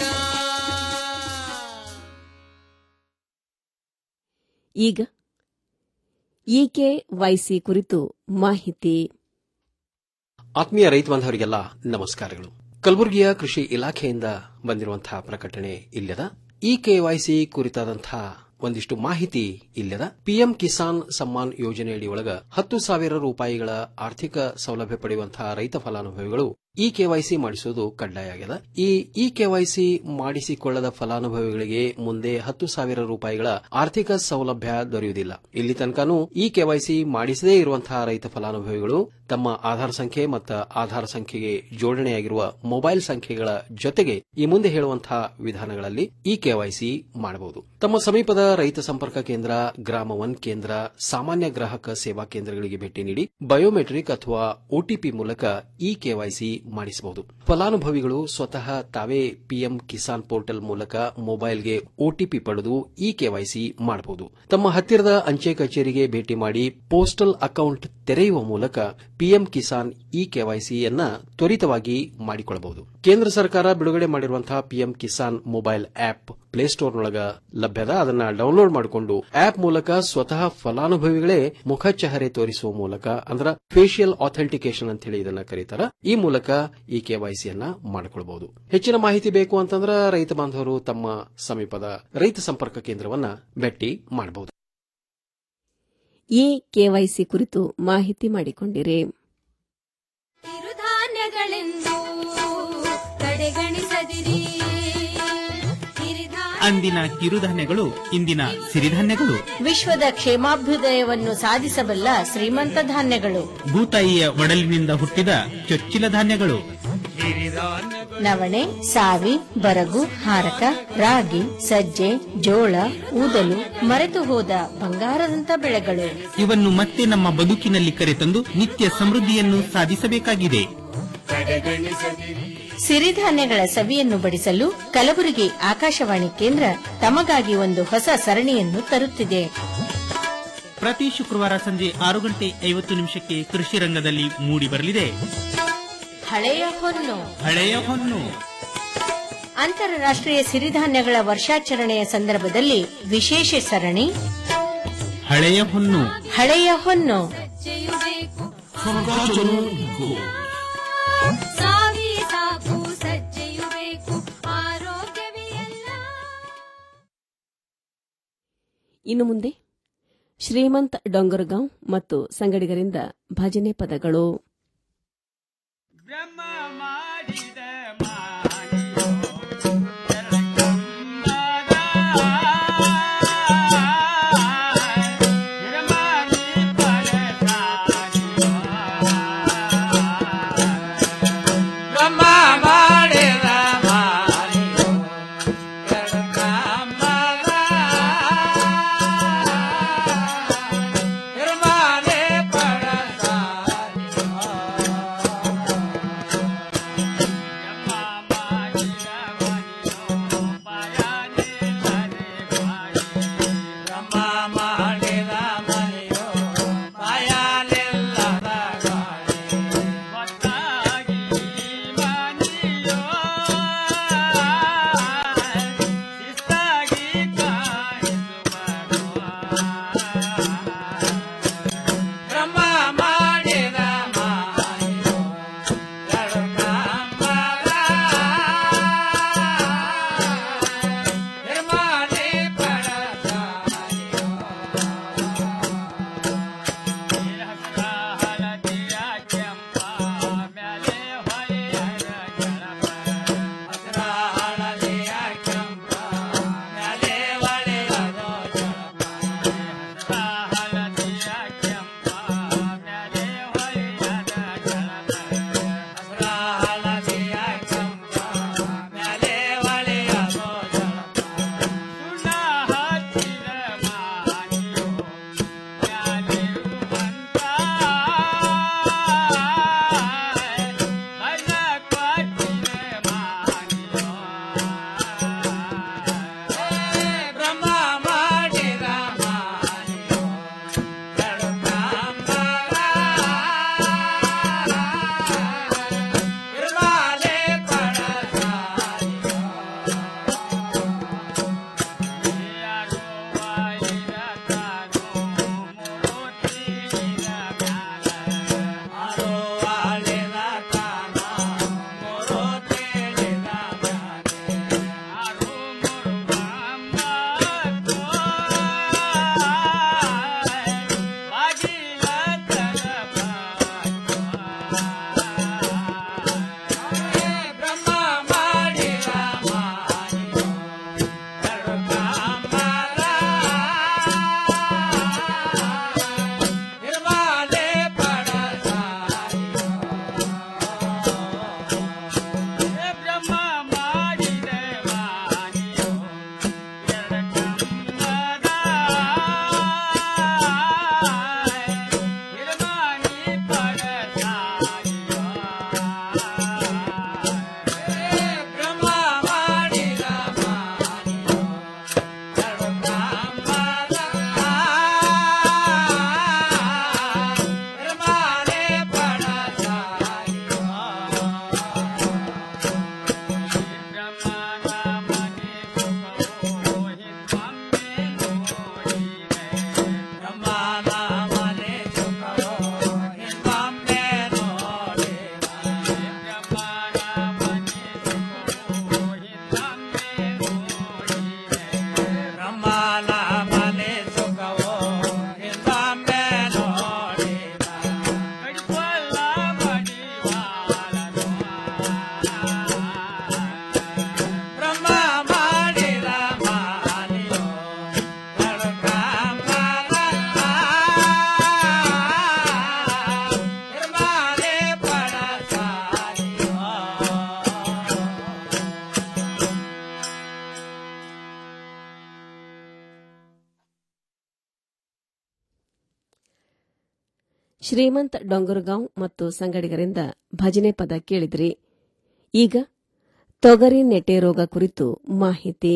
ಈಗ ಇಕೆ ವೈಸಿ ಕುರಿತು ಮಾಹಿತಿ ಆತ್ಮೀಯ ರೈತ ಬಾಂಧವರಿಗೆಲ್ಲ ನಮಸ್ಕಾರಗಳು ಕಲಬುರಗಿಯ ಕೃಷಿ ಇಲಾಖೆಯಿಂದ ಬಂದಿರುವಂತಹ ಪ್ರಕಟಣೆ ಇಲ್ಲದ ಈ ಕೆವೈಸಿ ಕುರಿತಾದಂತಹ ಒಂದಿಷ್ಟು ಮಾಹಿತಿ ಇಲ್ಲದ ಪಿಎಂ ಕಿಸಾನ್ ಸಮ್ಮಾನ್ ಯೋಜನೆಯಡಿ ಒಳಗ ಹತ್ತು ಸಾವಿರ ರೂಪಾಯಿಗಳ ಆರ್ಥಿಕ ಸೌಲಭ್ಯ ಪಡೆಯುವಂತಹ ರೈತ ಫಲಾನುಭವಿಗಳು ಇ ಕೆವೈಸಿ ಮಾಡಿಸುವುದು ಕಡ್ಡಾಯ ಆಗಿದೆ ಈ ಇ ಕೆವೈಸಿ ಮಾಡಿಸಿಕೊಳ್ಳದ ಫಲಾನುಭವಿಗಳಿಗೆ ಮುಂದೆ ಹತ್ತು ಸಾವಿರ ರೂಪಾಯಿಗಳ ಆರ್ಥಿಕ ಸೌಲಭ್ಯ ದೊರೆಯುವುದಿಲ್ಲ ಇಲ್ಲಿ ತನಕನೂ ಇ ಕೆವೈಸಿ ಮಾಡಿಸದೇ ಇರುವಂತಹ ರೈತ ಫಲಾನುಭವಿಗಳು ತಮ್ಮ ಆಧಾರ್ ಸಂಖ್ಯೆ ಮತ್ತು ಆಧಾರ್ ಸಂಖ್ಯೆಗೆ ಜೋಡಣೆಯಾಗಿರುವ ಮೊಬೈಲ್ ಸಂಖ್ಯೆಗಳ ಜೊತೆಗೆ ಈ ಮುಂದೆ ಹೇಳುವಂತಹ ವಿಧಾನಗಳಲ್ಲಿ ಇ ಕೆವೈಸಿ ಮಾಡಬಹುದು ತಮ್ಮ ಸಮೀಪದ ರೈತ ಸಂಪರ್ಕ ಕೇಂದ್ರ ಗ್ರಾಮ ಒನ್ ಕೇಂದ್ರ ಸಾಮಾನ್ಯ ಗ್ರಾಹಕ ಸೇವಾ ಕೇಂದ್ರಗಳಿಗೆ ಭೇಟಿ ನೀಡಿ ಬಯೋಮೆಟ್ರಿಕ್ ಅಥವಾ ಒಟಿಪಿ ಮೂಲಕ ಇ ಕೆವೈಸಿ ಮಾಡಿಸಬಹುದು ಫಲಾನುಭವಿಗಳು ಸ್ವತಃ ತಾವೇ ಪಿಎಂ ಕಿಸಾನ್ ಪೋರ್ಟಲ್ ಮೂಲಕ ಮೊಬೈಲ್ಗೆ ಒಟಿಪಿ ಪಡೆದು ಇ ಕೆವೈಸಿ ಮಾಡಬಹುದು ತಮ್ಮ ಹತ್ತಿರದ ಅಂಚೆ ಕಚೇರಿಗೆ ಭೇಟಿ ಮಾಡಿ ಪೋಸ್ಟಲ್ ಅಕೌಂಟ್ ತೆರೆಯುವ ಮೂಲಕ ಪಿಎಂ ಕಿಸಾನ್ ಇ ಕೆವೈಸಿಯನ್ನ ತ್ವರಿತವಾಗಿ ಮಾಡಿಕೊಳ್ಳಬಹುದು ಕೇಂದ್ರ ಸರ್ಕಾರ ಬಿಡುಗಡೆ ಮಾಡಿರುವಂತಹ ಪಿಎಂ ಕಿಸಾನ್ ಮೊಬೈಲ್ ಆಪ್ ಪ್ಲೇಸ್ಟೋರ್ನೊಳಗ ಲಭ್ಯದ ಅದನ್ನ ಡೌನ್ಲೋಡ್ ಮಾಡಿಕೊಂಡು ಆಪ್ ಮೂಲಕ ಸ್ವತಃ ಫಲಾನುಭವಿಗಳೇ ಮುಖ ಚಹರೆ ತೋರಿಸುವ ಮೂಲಕ ಅಂದ್ರ ಫೇಶಿಯಲ್ ಆಥೆಂಟಿಕೇಶನ್ ಅಂತ ಹೇಳಿ ಇದನ್ನ ಕರೀತಾರ ಈ ಮೂಲಕ ಈ ಕೆವೈಸಿಯನ್ನ ಮಾಡಿಕೊಳ್ಳಬಹುದು ಹೆಚ್ಚಿನ ಮಾಹಿತಿ ಬೇಕು ಅಂತಂದ್ರ ರೈತ ಬಾಂಧವರು ತಮ್ಮ ಸಮೀಪದ ರೈತ ಸಂಪರ್ಕ ಕೇಂದ್ರವನ್ನ ಭೇಟಿ ಮಾಡಬಹುದು ಈ ಕೆವೈಸಿ ಕುರಿತು ಮಾಹಿತಿ ಮಾಡಿಕೊಂಡಿರಿ ಕಿರುಧಾನ್ಯಗಳೆಂದು ಕಡೆಗಣಿಸದಿರಿ ಅಂದಿನ ಕಿರುಧಾನ್ಯಗಳು ಇಂದಿನ ಸಿರಿಧಾನ್ಯಗಳು ವಿಶ್ವದ ಕ್ಷೇಮಾಭ್ಯುದಯವನ್ನು ಸಾಧಿಸಬಲ್ಲ ಶ್ರೀಮಂತ ಧಾನ್ಯಗಳು ಭೂತಾಯಿಯ ಒಡಲಿನಿಂದ ಹುಟ್ಟಿದ ಚೊಚ್ಚಿಲ ಧಾನ್ಯಗಳು ನವಣೆ ಸಾವಿ ಬರಗು ಹಾರಕ ರಾಗಿ ಸಜ್ಜೆ ಜೋಳ ಊದಲು ಮರೆತು ಹೋದ ಬಂಗಾರದಂತ ಬೆಳೆಗಳು ಇವನ್ನು ಮತ್ತೆ ನಮ್ಮ ಬದುಕಿನಲ್ಲಿ ಕರೆತಂದು ನಿತ್ಯ ಸಮೃದ್ಧಿಯನ್ನು ಸಾಧಿಸಬೇಕಾಗಿದೆ ಸಿರಿಧಾನ್ಯಗಳ ಸವಿಯನ್ನು ಬಡಿಸಲು ಕಲಬುರಗಿ ಆಕಾಶವಾಣಿ ಕೇಂದ್ರ ತಮಗಾಗಿ ಒಂದು ಹೊಸ ಸರಣಿಯನ್ನು ತರುತ್ತಿದೆ ಪ್ರತಿ ಶುಕ್ರವಾರ ಸಂಜೆ ಆರು ಗಂಟೆ ಐವತ್ತು ನಿಮಿಷಕ್ಕೆ ಕೃಷಿ ರಂಗದಲ್ಲಿ ಮೂಡಿ ಬರಲಿದೆ ಹಳೆಯ ಹೊನ್ನು ಹಳೆಯ ಹೊನ್ನು ಅಂತಾರಾಷ್ಟ್ರೀಯ ಸಿರಿಧಾನ್ಯಗಳ ವರ್ಷಾಚರಣೆಯ ಸಂದರ್ಭದಲ್ಲಿ ವಿಶೇಷ ಸರಣಿ ಹಳೆಯ ಹೊನ್ನು ಹಳೆಯ ಹೊನ್ನು ಸಾವಿ ಸಾಕು ಸಜ್ಜೆಯು ಬೇಕು ಆರೋಗ್ಯವೇ ಎಲ್ಲ ಇನ್ನು ಮುಂದೆ ಶ್ರೀಮಂತ್ ಡೊಂಗರ್ಗಾಂವ್ ಮತ್ತು ಸಂಗಡಿಗರಿಂದ ಭಜನೆ ಪದಗಳು ಬ್ರಹ್ಮ ಮಾಡಿದ ನಿರ್ಮಾಣೆ ಪಡಸ ಶ್ರೀಮಂತ್ ಡೊಂಗರ್ಗಾಂವ್ ಮತ್ತು ಸಂಗಡಿಗರಿಂದ ಭಜನೆ ಪದ ಕೇಳಿದ್ರಿ ಈಗ ತೊಗರಿ ನೆಟೆ ರೋಗ ಕುರಿತು ಮಾಹಿತಿ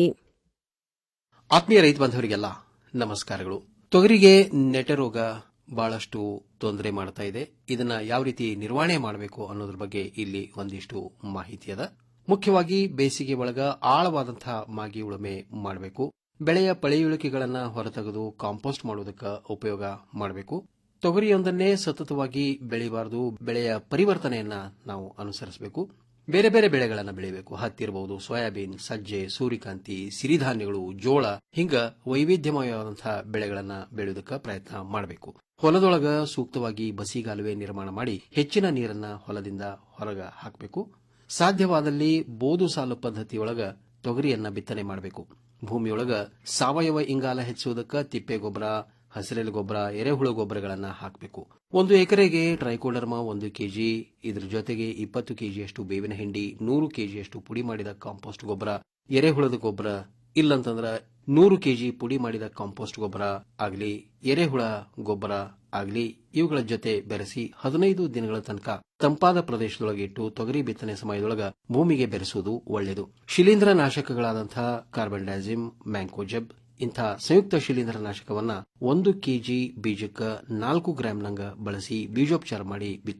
ಆತ್ಮೀಯ ರೈತ ಬಾಂಧವರಿಗೆಲ್ಲ ನಮಸ್ಕಾರಗಳು ತೊಗರಿಗೆ ನೆಟೆ ರೋಗ ಬಹಳಷ್ಟು ತೊಂದರೆ ಮಾಡ್ತಾ ಇದೆ ಇದನ್ನ ಯಾವ ರೀತಿ ನಿರ್ವಹಣೆ ಮಾಡಬೇಕು ಅನ್ನೋದ್ರ ಬಗ್ಗೆ ಇಲ್ಲಿ ಒಂದಿಷ್ಟು ಮಾಹಿತಿ ಅದ ಮುಖ್ಯವಾಗಿ ಬೇಸಿಗೆ ಒಳಗ ಆಳವಾದಂತಹ ಮಾಗಿ ಉಳುಮೆ ಮಾಡಬೇಕು ಬೆಳೆಯ ಪಳೆಯುಳಿಕೆಗಳನ್ನ ಹೊರತೆಗೆದು ಕಾಂಪೋಸ್ಟ್ ಮಾಡುವುದಕ್ಕೆ ಉಪಯೋಗ ಮಾಡಬೇಕು ತೊಗರಿಯೊಂದನ್ನೇ ಸತತವಾಗಿ ಬೆಳಿಬಾರದು ಬೆಳೆಯ ಪರಿವರ್ತನೆಯನ್ನ ನಾವು ಅನುಸರಿಸಬೇಕು ಬೇರೆ ಬೇರೆ ಬೆಳೆಗಳನ್ನು ಬೆಳಿಬೇಕು ಹತ್ತಿ ಇರಬಹುದು ಸೋಯಾಬೀನ್ ಸಜ್ಜೆ ಸೂರ್ಯಕಾಂತಿ ಸಿರಿಧಾನ್ಯಗಳು ಜೋಳ ಹಿಂಗ ವೈವಿಧ್ಯಮಯವಾದಂತಹ ಬೆಳೆಗಳನ್ನ ಬೆಳೆಯುವುದಕ್ಕೆ ಪ್ರಯತ್ನ ಮಾಡಬೇಕು ಹೊಲದೊಳಗ ಸೂಕ್ತವಾಗಿ ಬಸಿಗಾಲುವೆ ನಿರ್ಮಾಣ ಮಾಡಿ ಹೆಚ್ಚಿನ ನೀರನ್ನ ಹೊಲದಿಂದ ಹೊರಗ ಹಾಕಬೇಕು ಸಾಧ್ಯವಾದಲ್ಲಿ ಬೋದು ಸಾಲು ಪದ್ಧತಿಯೊಳಗ ತೊಗರಿಯನ್ನ ಬಿತ್ತನೆ ಮಾಡಬೇಕು ಭೂಮಿಯೊಳಗ ಸಾವಯವ ಇಂಗಾಲ ಹೆಚ್ಚುವುದಕ್ಕೆ ತಿಪ್ಪೆ ಗೊಬ್ಬರ ಹಸಿರೆಲೆ ಗೊಬ್ಬರ ಎರೆಹುಳು ಗೊಬ್ಬರಗಳನ್ನ ಹಾಕಬೇಕು ಒಂದು ಎಕರೆಗೆ ಟ್ರೈಕೋಡರ್ಮಾ ಒಂದು ಕೆಜಿ ಇದ್ರ ಜೊತೆಗೆ ಇಪ್ಪತ್ತು ಕೆಜಿಯಷ್ಟು ಬೇವಿನ ಹಿಂಡಿ ನೂರು ಕೆಜಿಯಷ್ಟು ಪುಡಿ ಮಾಡಿದ ಕಾಂಪೋಸ್ಟ್ ಗೊಬ್ಬರ ಎರೆಹುಳದ ಗೊಬ್ಬರ ಇಲ್ಲಂತಂದ್ರ ನೂರು ಕೆಜಿ ಪುಡಿ ಮಾಡಿದ ಕಾಂಪೋಸ್ಟ್ ಗೊಬ್ಬರ ಆಗಲಿ ಎರೆಹುಳ ಗೊಬ್ಬರ ಆಗಲಿ ಇವುಗಳ ಜೊತೆ ಬೆರೆಸಿ ಹದಿನೈದು ದಿನಗಳ ತನಕ ತಂಪಾದ ಪ್ರದೇಶದೊಳಗೆ ಇಟ್ಟು ತೊಗರಿ ಬಿತ್ತನೆ ಸಮಯದೊಳಗ ಭೂಮಿಗೆ ಬೆರೆಸುವುದು ಒಳ್ಳೆಯದು ಶಿಲೀಂಧ್ರ ನಾಶಕಗಳಾದಂತಹ ಕಾರ್ಬನ್ ಡೈಸಿಮ್ ಮ್ಯಾಂಕೋಜೆಬ್ ಇಂಥ ಸಂಯುಕ್ತ ಶಿಲೀಂಧ್ರ ನಾಶಕವನ್ನ ಒಂದು ಕೆಜಿ ಬೀಜಕ್ಕ ನಾಲ್ಕು ಗ್ರಾಂನಂಗ ಬಳಸಿ ಬೀಜೋಪಚಾರ ಮಾಡಿ ಬಿತ್ತುವುದು